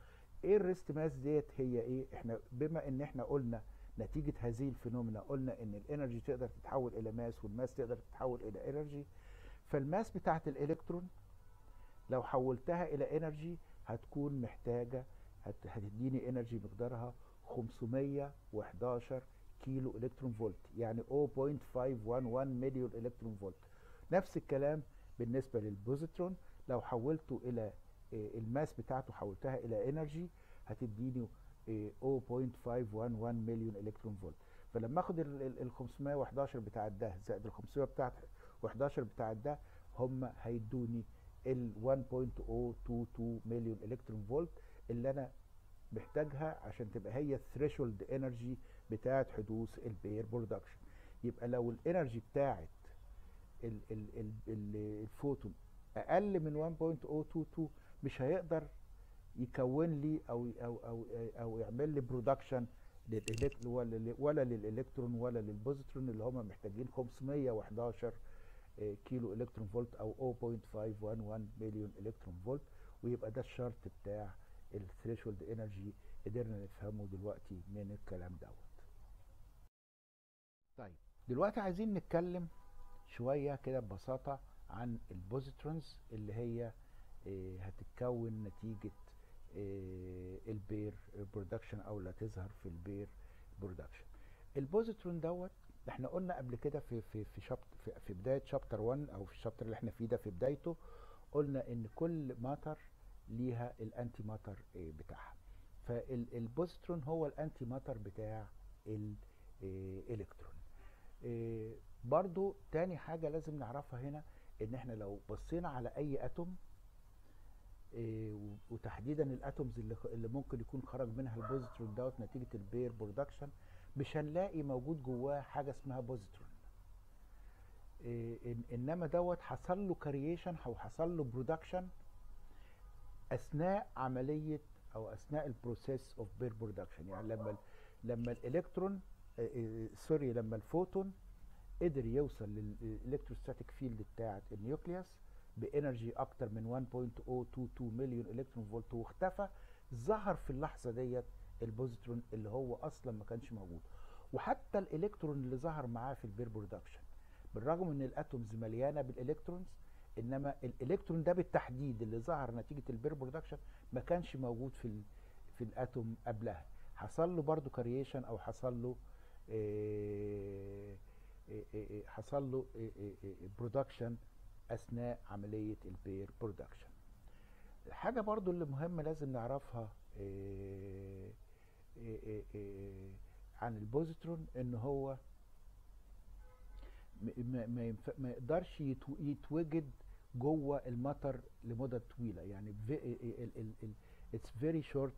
ايه الريست ماس ديت هي ايه احنا بما ان احنا قلنا نتيجة هذه الفينومينا قلنا ان الانرجي تقدر تتحول الى ماس والماس تقدر تتحول الى انرجي فالماس بتاعت الالكترون لو حولتها الى انرجي هتكون محتاجة هت- هتديني انرجي مقدارها 511 كيلو الكترون فولت يعني 0.511 مليون الكترون فولت نفس الكلام بالنسبة للبوزيترون لو حولته الى آه، الماس بتاعته حولتها الى انرجي هتديني آه، 0.511 مليون الكترون فولت فلما اخد ال ال- ال 511 بتاع ده زائد ال 500 بتاعت 11 بتاع ده هم هيدوني ال 1.022 مليون الكترون فولت اللي انا محتاجها عشان تبقى هي الثريشولد انرجي بتاعت حدوث البير برودكشن يبقى لو الانرجي بتاعت ال ال ال ال الفوتون اقل من 1.022 مش هيقدر يكون لي او او او او يعمل لي برودكشن ولا لل- ولا للالكترون ولا للبوزيترون اللي هم محتاجين 511 آه، كيلو الكترون فولت او 0.511 مليون الكترون فولت ويبقى ده الشرط بتاع الثريشولد انرجي قدرنا نفهمه دلوقتي من الكلام دوت طيب دلوقتي عايزين نتكلم شويه كده ببساطه عن البوزيترونز اللي هي آه، هتتكون نتيجه آه، البير برودكشن او اللي هتظهر في البير برودكشن البوزيترون دوت احنا قلنا قبل كده في في في شابت في, في بدايه شابتر 1 او في الشابتر اللي احنا فيه ده في بدايته قلنا ان كل ماتر ليها الانتي ماتر آه، بتاعها فالبوزيترون هو الانتي ماتر بتاع الالكترون آه، برضو تاني حاجة لازم نعرفها هنا ان احنا لو بصينا على اي اتوم آه، و- وتحديدا الاتومز اللي خ- اللي ممكن يكون خرج منها البوزيترون دوت نتيجة البير برودكشن مش هنلاقي موجود جواه حاجة اسمها بوزيترون آه، إن- انما دوت حصل له كرييشن او حصل له برودكشن اثناء عمليه او اثناء البروسيس اوف بير برودكشن يعني لما ال- لما الالكترون آه، آه، سوري لما الفوتون قدر يوصل للالكتروستاتيك فيلد بتاعه النيوكليوس بانرجي اكتر من 1.022 مليون الكترون فولت واختفى ظهر في اللحظه ديت البوزيترون اللي هو اصلا ما كانش موجود وحتى الالكترون اللي ظهر معاه في البير برودكشن بالرغم ان الاتومز مليانه بالالكترونز انما الالكترون ده بالتحديد اللي ظهر نتيجه البير برودكشن ما كانش موجود في ال في الاتوم قبلها حصل له برضو كرييشن او حصل له آه، آه، آه، آه، حصل له برودكشن اثناء عمليه البير برودكشن الحاجه برضو اللي مهمه لازم نعرفها آه، آه، آه، آه، عن البوزيترون ان هو م- ما ما, ينف- ما يقدرش يتو- يتوجد جوه المطر لمده طويله يعني اتس فيري شورت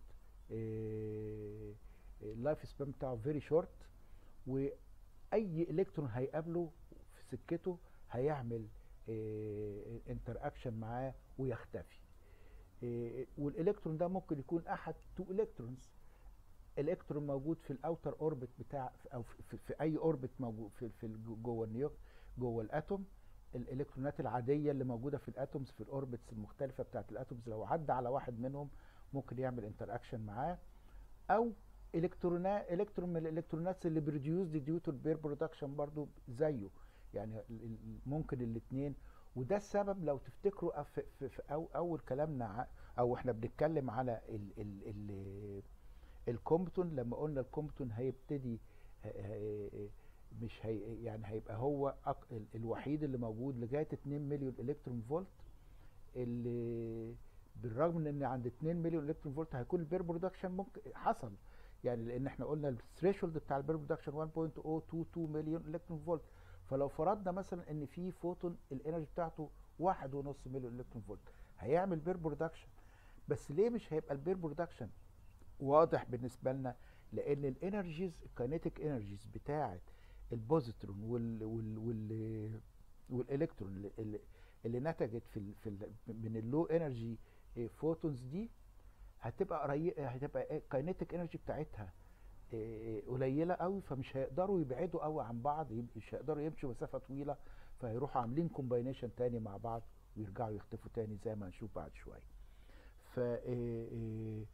اللايف سبان بتاعه فيري شورت واي الكترون هيقابله في سكته هيعمل انتر اكشن معاه ويختفي إيه، والالكترون ده ممكن يكون احد تو الكترونز الكترون موجود في الاوتر اوربت بتاع او في, في, في اي اوربت موجود في, في الج- جوه النيوك جوه الاتوم الالكترونات العاديه اللي موجوده في الاتومز في الاوربتس المختلفه بتاعت الاتومز لو عدى على واحد منهم ممكن يعمل انتر اكشن معاه او الكترونات الكترون من الالكترونات اللي بروديوسد ديو تو البير برودكشن برضو زيه يعني ال- ال- ممكن الاثنين وده السبب لو تفتكروا في, في, في أو اول كلامنا ع- او احنا بنتكلم على ال ال ال الكومبتون لما قلنا الكومبتون هيبتدي ه- ه- مش هي يعني هيبقى هو أق- ال- الوحيد اللي موجود لغايه 2 مليون الكترون فولت اللي بالرغم من ان عند 2 مليون الكترون فولت هيكون البير برودكشن ممكن حصل يعني لان احنا قلنا الثريشولد بتاع البير برودكشن 1.022 مليون الكترون فولت فلو فرضنا مثلا ان في فوتون الانرجي بتاعته واحد ونص مليون الكترون فولت هيعمل بير برودكشن بس ليه مش هيبقى البير برودكشن واضح بالنسبه لنا لان الانرجيز الكاينيتيك انرجيز بتاعه البوزيترون وال وال وال والالكترون اللي, اللي, اللي نتجت في ال في ال من اللو انرجي فوتونز دي هتبقى قريبه هتبقى الكاينيتيك انرجي بتاعتها إيه، قليله قوي فمش هيقدروا يبعدوا قوي عن بعض يب- مش هيقدروا يمشوا مسافه طويله فهيروحوا عاملين كومباينيشن تاني مع بعض ويرجعوا يختفوا تاني زي ما هنشوف بعد شويه ف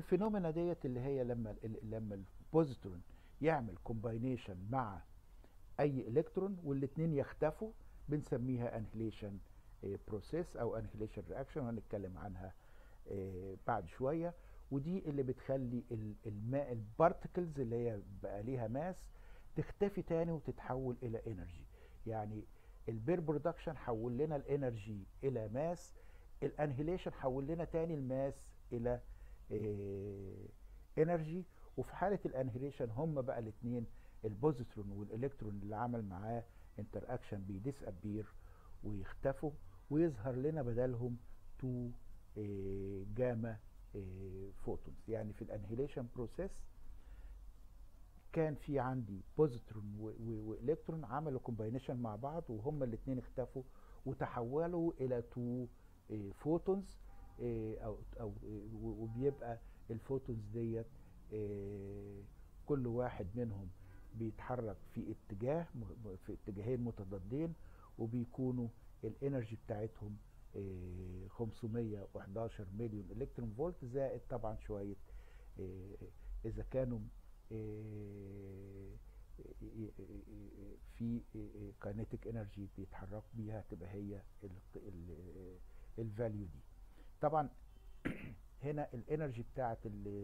الفينومينا ديت اللي هي لما لما البوزيترون يعمل كومباينيشن مع اي الكترون والاثنين يختفوا بنسميها انهيليشن بروسيس او انهيليشن رياكشن وهنتكلم عنها بعد شويه ودي اللي بتخلي الماء البارتكلز اللي هي بقى ليها ماس تختفي تاني وتتحول الى انرجي يعني البير برودكشن حول لنا الانرجي الى ماس الانهيليشن حول لنا تاني الماس الى انرجي وفي حاله الانهيليشن هم بقى الاثنين البوزيترون والالكترون اللي عمل معاه انتر اكشن بيديس ابير ويختفوا ويظهر لنا بدلهم تو جاما فوتونز يعني في الانهيليشن بروسيس كان في عندي بوزيترون والكترون عملوا كومباينيشن مع بعض وهما الاثنين اختفوا وتحولوا الى تو فوتونز او او وبيبقى الفوتونز ديت كل واحد منهم بيتحرك في اتجاه في اتجاهين متضادين وبيكونوا الانرجي بتاعتهم 511 مليون الكترون فولت زائد طبعا شويه اذا كانوا في كاينيتيك انرجي بيتحركوا بيها تبقى هي الفاليو دي طبعا هنا الانرجي بتاعت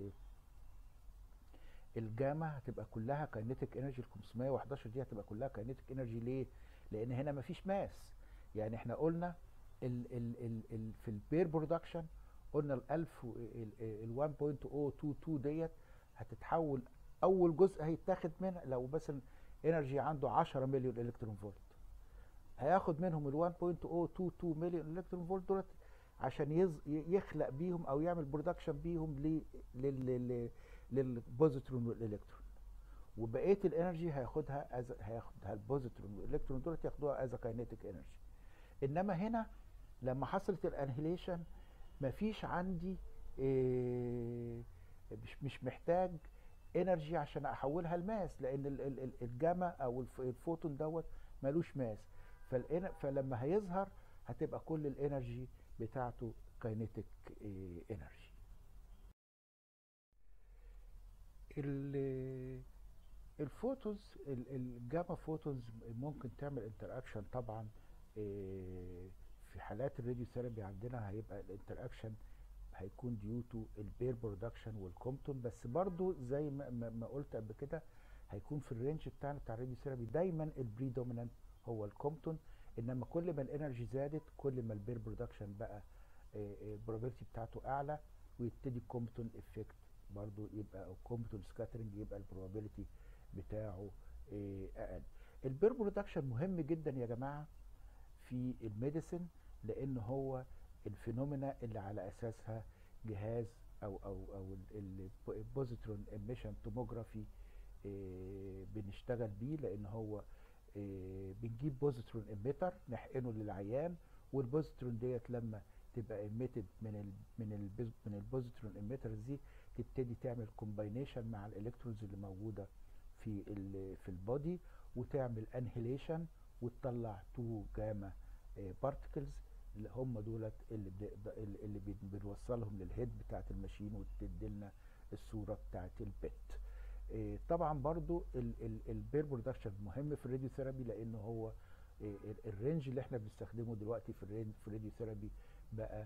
الجاما هتبقى كلها كاينيتيك انرجي ال 511 دي هتبقى كلها كاينيتيك انرجي ليه؟ لان هنا مفيش ماس يعني احنا قلنا ال ال ال ال في البير برودكشن قلنا ال 1000 ال 1.022 ديت هتتحول اول جزء هيتاخد منها لو مثلا انرجي عنده 10 مليون الكترون فولت هياخد منهم ال 1.022 مليون الكترون فولت دولت عشان يز يخلق بيهم او يعمل برودكشن بيهم لل للبوزيترون والالكترون وبقيه الانرجي هياخدها از هياخدها البوزيترون والالكترون دولت ياخدوها از كاينيتيك انرجي انما هنا لما حصلت الانهيليشن مفيش عندي إيه مش مش محتاج انرجي عشان احولها لماس لان الجاما او الفوتون دوت ملوش ماس فلما هيظهر هتبقى كل الانرجي بتاعته كاينيتيك انرجي الفوتونز الجاما فوتونز ممكن تعمل انتر اكشن طبعا في حالات الراديو ثيرابي عندنا هيبقى الانتر اكشن هيكون ديو تو البير برودكشن والكومبتون بس برضو زي ما, ما قلت قبل كده هيكون في الرينج بتاعنا بتاع الراديو ثيرابي دايما البريدومينانت هو الكومبتون انما كل ما الانرجي زادت كل ما البير برودكشن بقى البروبابيلتي بتاعته اعلى ويبتدي الكومبتون افكت برضو يبقى او كومبتون سكاترنج يبقى البروبابيلتي بتاعه اقل البير برودكشن مهم جدا يا جماعه في الميديسن لان هو الفينومينا اللي على اساسها جهاز او او او البوزيترون ايميشن توموجرافي بنشتغل بيه لان هو بنجيب بوزيترون ايميتر نحقنه للعيان والبوزيترون ديت لما تبقى ايميتد من ال من ال من البوزيترون ايميترز دي تبتدي تعمل كومباينيشن مع الالكترونز اللي موجوده في ال في البودي وتعمل انهيليشن وتطلع تو جاما بارتكلز اللي هم دولت اللي اللي بنوصلهم للهيد بتاعت الماشين وتدي لنا الصوره بتاعت البت طبعا برضو البير برودكشن مهم في الراديو ثيرابي لان هو الرينج اللي احنا بنستخدمه دلوقتي في الرينج في الراديو ثيرابي بقى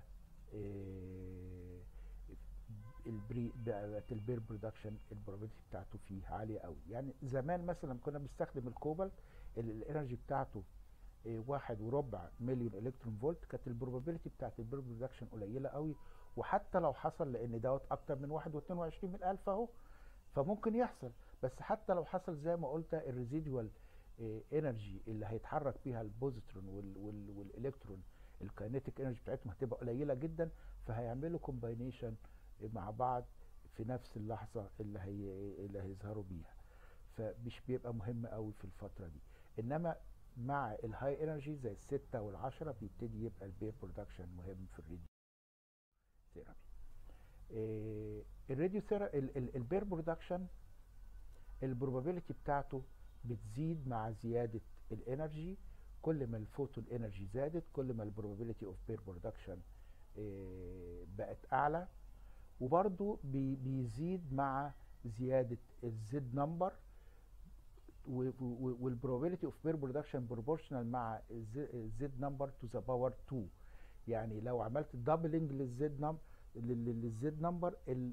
البري بقت البير برودكشن البروبابيلتي بتاعته فيه عاليه قوي يعني زمان مثلا كنا بنستخدم الكوبالت الانرجي بتاعته واحد وربع مليون الكترون فولت كانت البروبابيلتي بتاعت البير برودكشن قليله قوي وحتى لو حصل لان دوت اكتر من واحد واتنين وعشرين من الف اهو فممكن يحصل بس حتى لو حصل زي ما قلت الريزيدوال انرجي اللي هيتحرك بيها البوزيترون وال وال والالكترون الكاينيتيك انرجي بتاعتهم هتبقى قليله جدا فهيعملوا كومباينيشن مع بعض في نفس اللحظه اللي هي اللي هيظهروا بيها فمش بيبقى مهم قوي في الفتره دي انما مع الهاي انرجي زي الستة والعشرة بيبتدي يبقى البير برودكشن مهم في الراديو ثيرابي إيه الراديو ثيرابي البير برودكشن البروبابيلتي بتاعته بتزيد مع زيادة الانرجي كل ما الفوتون انرجي زادت كل ما البروبابيلتي اوف بير برودكشن بقت اعلى وبرضو بي بيزيد مع زياده الزد نمبر والبروبابيلتي اوف بير برودكشن بروبورشنال مع الزد نمبر تو ذا باور 2 يعني لو عملت دبلنج للزد نمبر للزد نمبر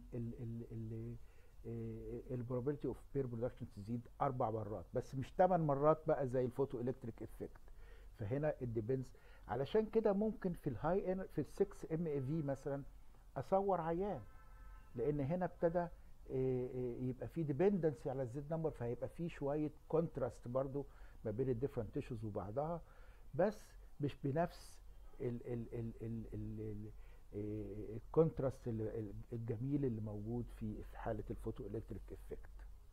البروبابيلتي اوف بير برودكشن تزيد اربع مرات بس مش ثمان مرات بقى زي الفوتو الكتريك افكت فهنا الديبندز علشان كده ممكن في الهاي في ال 6 ام اي في مثلا اصور عيان لان هنا ابتدى يبقى في ديبندنسي على الزد نمبر فهيبقى في شويه كونتراست برضو ما بين الديفرنت تيشوز وبعضها بس مش بنفس الكونتراست الجميل اللي موجود في في حاله الفوتو الكتريك افكت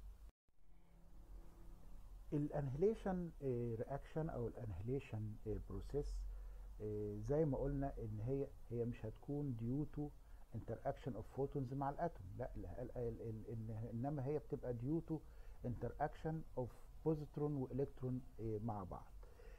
الانهيليشن رياكشن او الانهيليشن بروسيس زي ما قلنا ان هي هي مش هتكون ديو تو interaction of photons مع الاتوم لا انما هي بتبقى due to interaction of positron والكترون مع بعض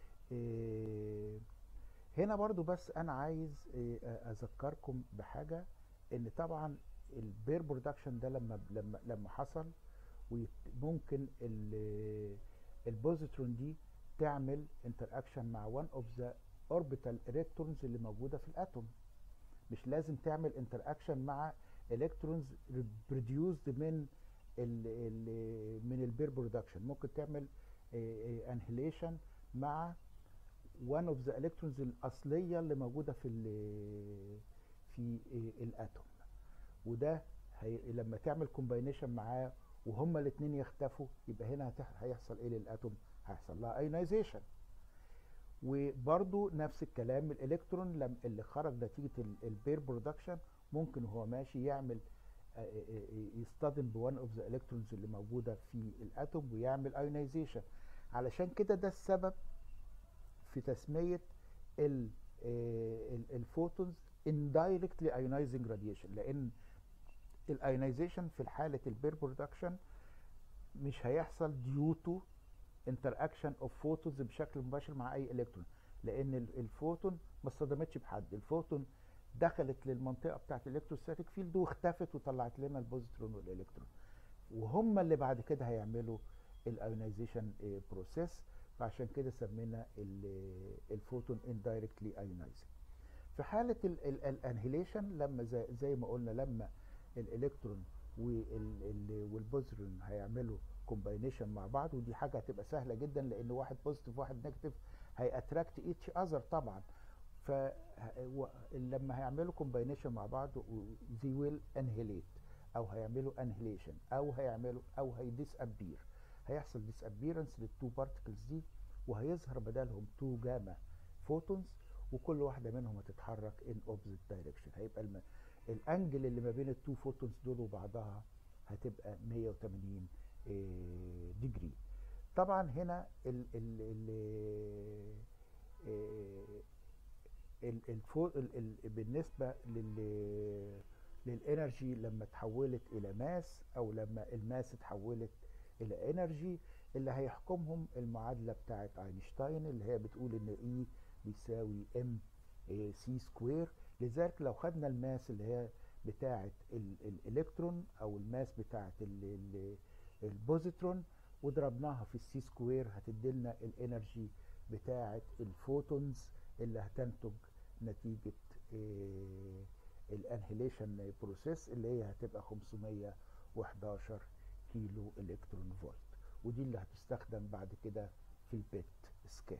هنا برضو بس انا عايز اذكركم بحاجه ان طبعا البير برودكشن ده لما لما لما حصل وممكن البوزيترون دي تعمل انتراكشن مع one of the orbital electrons اللي موجوده في الاتوم مش لازم تعمل انتراكشن مع الكترونز بروديوسد من ال ال من البير برودكشن ممكن تعمل انهيليشن مع one of the electrons الاصليه اللي موجوده في في الاتوم وده هي لما تعمل كومباينيشن معاه وهما الاثنين يختفوا يبقى هنا هيحصل ايه للاتوم هيحصل لها ايونايزيشن وبرضو نفس الكلام الالكترون لم اللي خرج نتيجه البير برودكشن ممكن وهو ماشي يعمل يصطدم بوان اوف ذا الكترونز اللي موجوده في الاتوم ويعمل ايونايزيشن علشان كده ده السبب في تسميه الفوتونز indirectly ionizing radiation لان الايونايزيشن في حاله البير برودكشن مش هيحصل ديو تو انتراكشن اوف فوتونز بشكل مباشر مع اي الكترون لان الفوتون ما اصطدمتش بحد الفوتون دخلت للمنطقه بتاعت الالكتروستاتيك فيلد واختفت وطلعت لنا البوزيترون والالكترون وهم اللي بعد كده هيعملوا الايونايزيشن بروسيس فعشان كده سمينا الفوتون اندايركتلي ايونايزنج في حاله الانهيليشن لما زي, زي ما قلنا لما الالكترون والبوزيترون هيعملوا كومباينيشن مع بعض ودي حاجه هتبقى سهله جدا لان واحد بوزيتيف واحد نيجاتيف هيأتراكت ايتش اذر طبعا فلما هيعملوا كومباينيشن مع بعض زي ويل انهيليت او هيعملوا انهيليشن او هيعملوا او هيديس ابير هيحصل ديس ابيرنس للتو بارتكلز دي وهيظهر بدلهم تو جاما فوتونز وكل واحده منهم هتتحرك ان اوبزيت دايركشن هيبقى الم... الانجل اللي ما بين التو فوتونز دول وبعضها هتبقى 180 ديجري طبعا هنا ال ال ال الفوق بالنسبه لل للانرجي لما تحولت الى ماس او لما الماس اتحولت الى انرجي اللي هيحكمهم المعادله بتاعت اينشتاين اللي هي بتقول ان اي بيساوي ام سي سكوير لذلك لو خدنا الماس اللي هي بتاعت الالكترون او الماس بتاعت البوزيترون وضربناها في السي سكوير هتديلنا الانرجي بتاعه الفوتونز اللي هتنتج نتيجه الانهيليشن بروسيس اللي هي هتبقى 511 كيلو الكترون فولت ودي اللي هتستخدم بعد كده في البيت سكان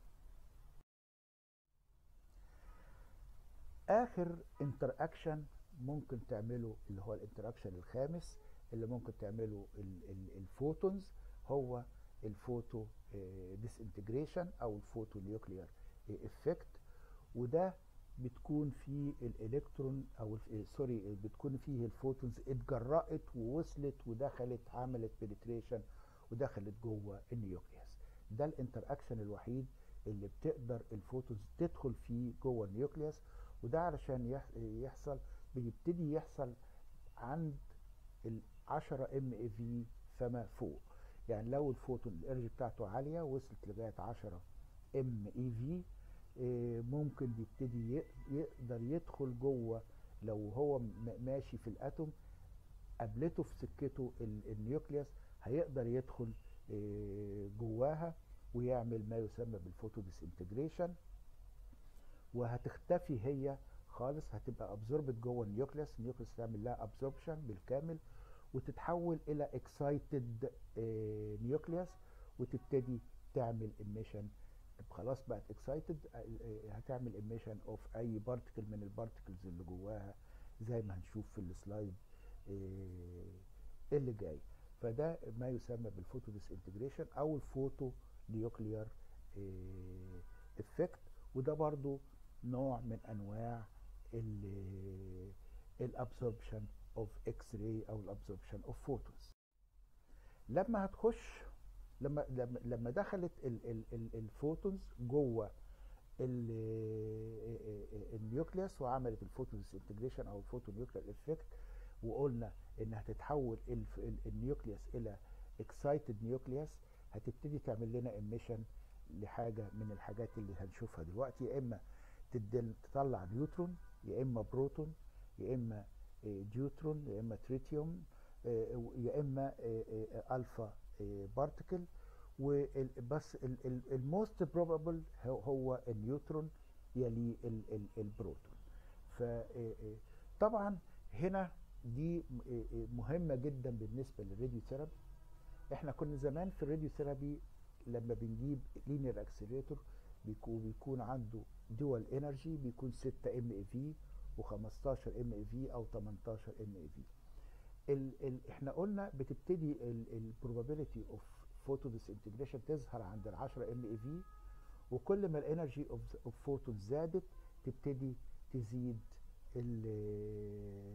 اخر انتر اكشن ممكن تعمله اللي هو الانتراكشن الخامس اللي ممكن تعمله الفوتونز هو الفوتو ديس انتجريشن او الفوتو نيوكليير افكت وده بتكون فيه الالكترون او سوري بتكون فيه الفوتونز اتجرأت ووصلت ودخلت عملت بنتريشن ودخلت جوه النيوكليوس ده الانتر اكشن الوحيد اللي بتقدر الفوتونز تدخل فيه جوه النيوكليوس وده علشان يحصل بيبتدي يحصل عند ال 10 ام اي في فما فوق يعني لو الفوتون الانرجي بتاعته عاليه وصلت لغايه 10 ام اي في ممكن بيبتدي يقدر يدخل جوه لو هو م- ماشي في الاتوم قابلته في سكته ال- النيوكليوس هيقدر يدخل آه، جواها ويعمل ما يسمى بالفوتو ديسنتجريشن وهتختفي هي خالص هتبقى ابزوربت جوه النيوكليوس النيوكليوس تعمل لها ابزوربشن بالكامل وتتحول الى اكسايتد نيوكليوس وتبتدي تعمل ايميشن خلاص بقت اكسايتد هتعمل ايميشن اوف اي بارتكل من البارتكلز اللي جواها زي ما هنشوف في السلايد آه، اللي جاي فده ما يسمى بالفوتو ديسانتجريشن او الفوتو نيوكليار افكت وده برضو نوع من انواع الابسوربشن اوف اكس راي او الابسوربشن اوف فوتونز لما هتخش لما لما لما دخلت ال ال ال الفوتونز جوه ال- النيوكليوس وعملت الفوتو ديسانتجريشن او الفوتو نيوكلير افكت وقلنا انها تتحول الف- ال- النيوكليوس الى اكسايتد نيوكليوس هتبتدي تعمل لنا ايميشن لحاجه من الحاجات اللي هنشوفها دلوقتي يا اما تدل تطلع نيوترون يا اما بروتون يا اما آه، ديوترون يا اما تريتيوم آه، يا اما آه، آه، الفا بارتكل وبس الموست بروبابل هو النيوترون يلي ال- ال- البروتون فطبعا هنا دي م- آه، آه، مهمه جدا بالنسبه للراديو ثيرابي احنا كنا زمان في الراديو ثيرابي لما بنجيب لينير اكسلريتور بيكون بيكون عنده دول انرجي بيكون 6 ام اي في و15 ام اي في او 18 ام اي في ال ال احنا قلنا بتبتدي البروبابيلتي اوف فوتو ديسانتجريشن تظهر عند ال 10 ام اي في وكل ما الانرجي اوف فوتون زادت تبتدي تزيد ال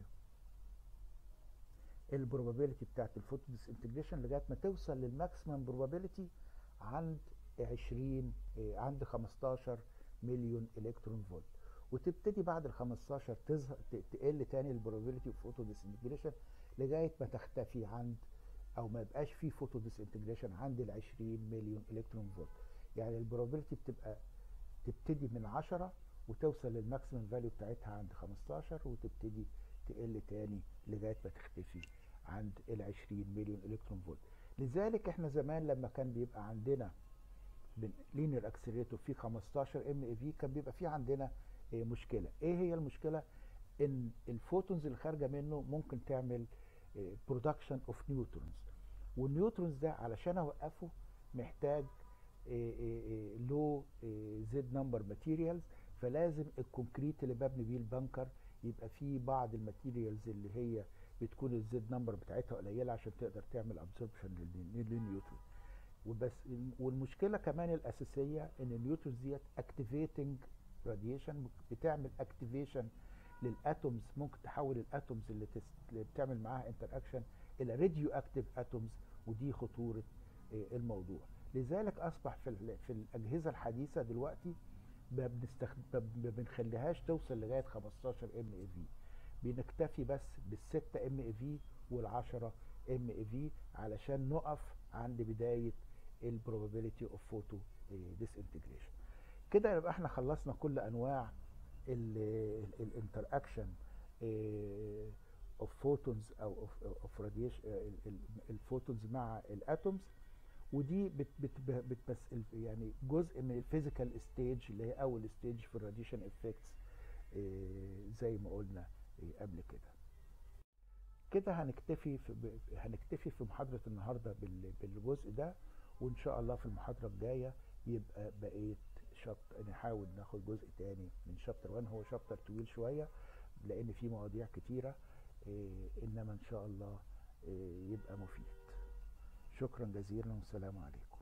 البروبابيلتي بتاعت الفوتو ديسانتجريشن لغايه ما توصل للماكسيمم بروبابيلتي عند 20 آه، عند 15 مليون الكترون فولت وتبتدي بعد ال 15 تظهر ت- تقل تاني البروبابيلتي اوف فوتو ديسانتجريشن لغايه ما تختفي عند او ما يبقاش في فوتو ديسانتجريشن عند ال 20 مليون الكترون فولت يعني البروبابيلتي بتبقى تبتدي من 10 وتوصل للماكسيمم فاليو بتاعتها عند 15 وتبتدي تقل تاني لغايه ما تختفي عند ال 20 مليون الكترون فولت لذلك احنا زمان لما كان بيبقى عندنا لينير اكسلريتور فيه 15 ام اي في كان بيبقى فيه عندنا آه، مشكله ايه هي المشكله ان الفوتونز اللي خارجه منه ممكن تعمل برودكشن اوف نيوترونز والنيوترونز ده علشان اوقفه محتاج لو زد نمبر ماتيريالز فلازم الكونكريت اللي ببني بيه البنكر يبقى فيه بعض الماتيريالز اللي هي بتكون الزد نمبر بتاعتها قليله عشان تقدر تعمل ابسوربشن للنيوترون وبس والمشكله كمان الاساسيه ان النيوترونز ديت اكتيفيتنج راديشن بتعمل اكتيفيشن للاتومز ممكن تحول الاتومز اللي, تس... اللي بتعمل معاها انتر اكشن الى راديو اكتيف اتومز ودي خطوره آه، الموضوع لذلك اصبح في ال... في الاجهزه الحديثه دلوقتي ما بنستخد... ما بنخليهاش توصل لغايه 15 ام اي في بنكتفي بس بالستة ام اي في والعشرة ام اي في علشان نقف عند بدايه البروبابيلتي اوف فوتو ديسانتجريشن كده يبقى احنا خلصنا كل انواع الانتر اكشن اوف فوتونز او اوف راديشن الفوتونز مع الاتومز ودي بت بت بت بس يعني جزء من الفيزيكال ستيج اللي هي اول ستيج في الراديشن افكتس زي ما قلنا آه، قبل كده كده هنكتفي في ب- هنكتفي في محاضرة النهاردة بال- بالجزء ده وإن شاء الله في المحاضرة الجاية يبقى بقيت شابتر نحاول ناخد جزء تاني من شابتر 1 هو شابتر طويل شوية لأن فيه مواضيع كتيرة إيه، إنما إن شاء الله إيه، يبقى مفيد شكرا جزيلا والسلام عليكم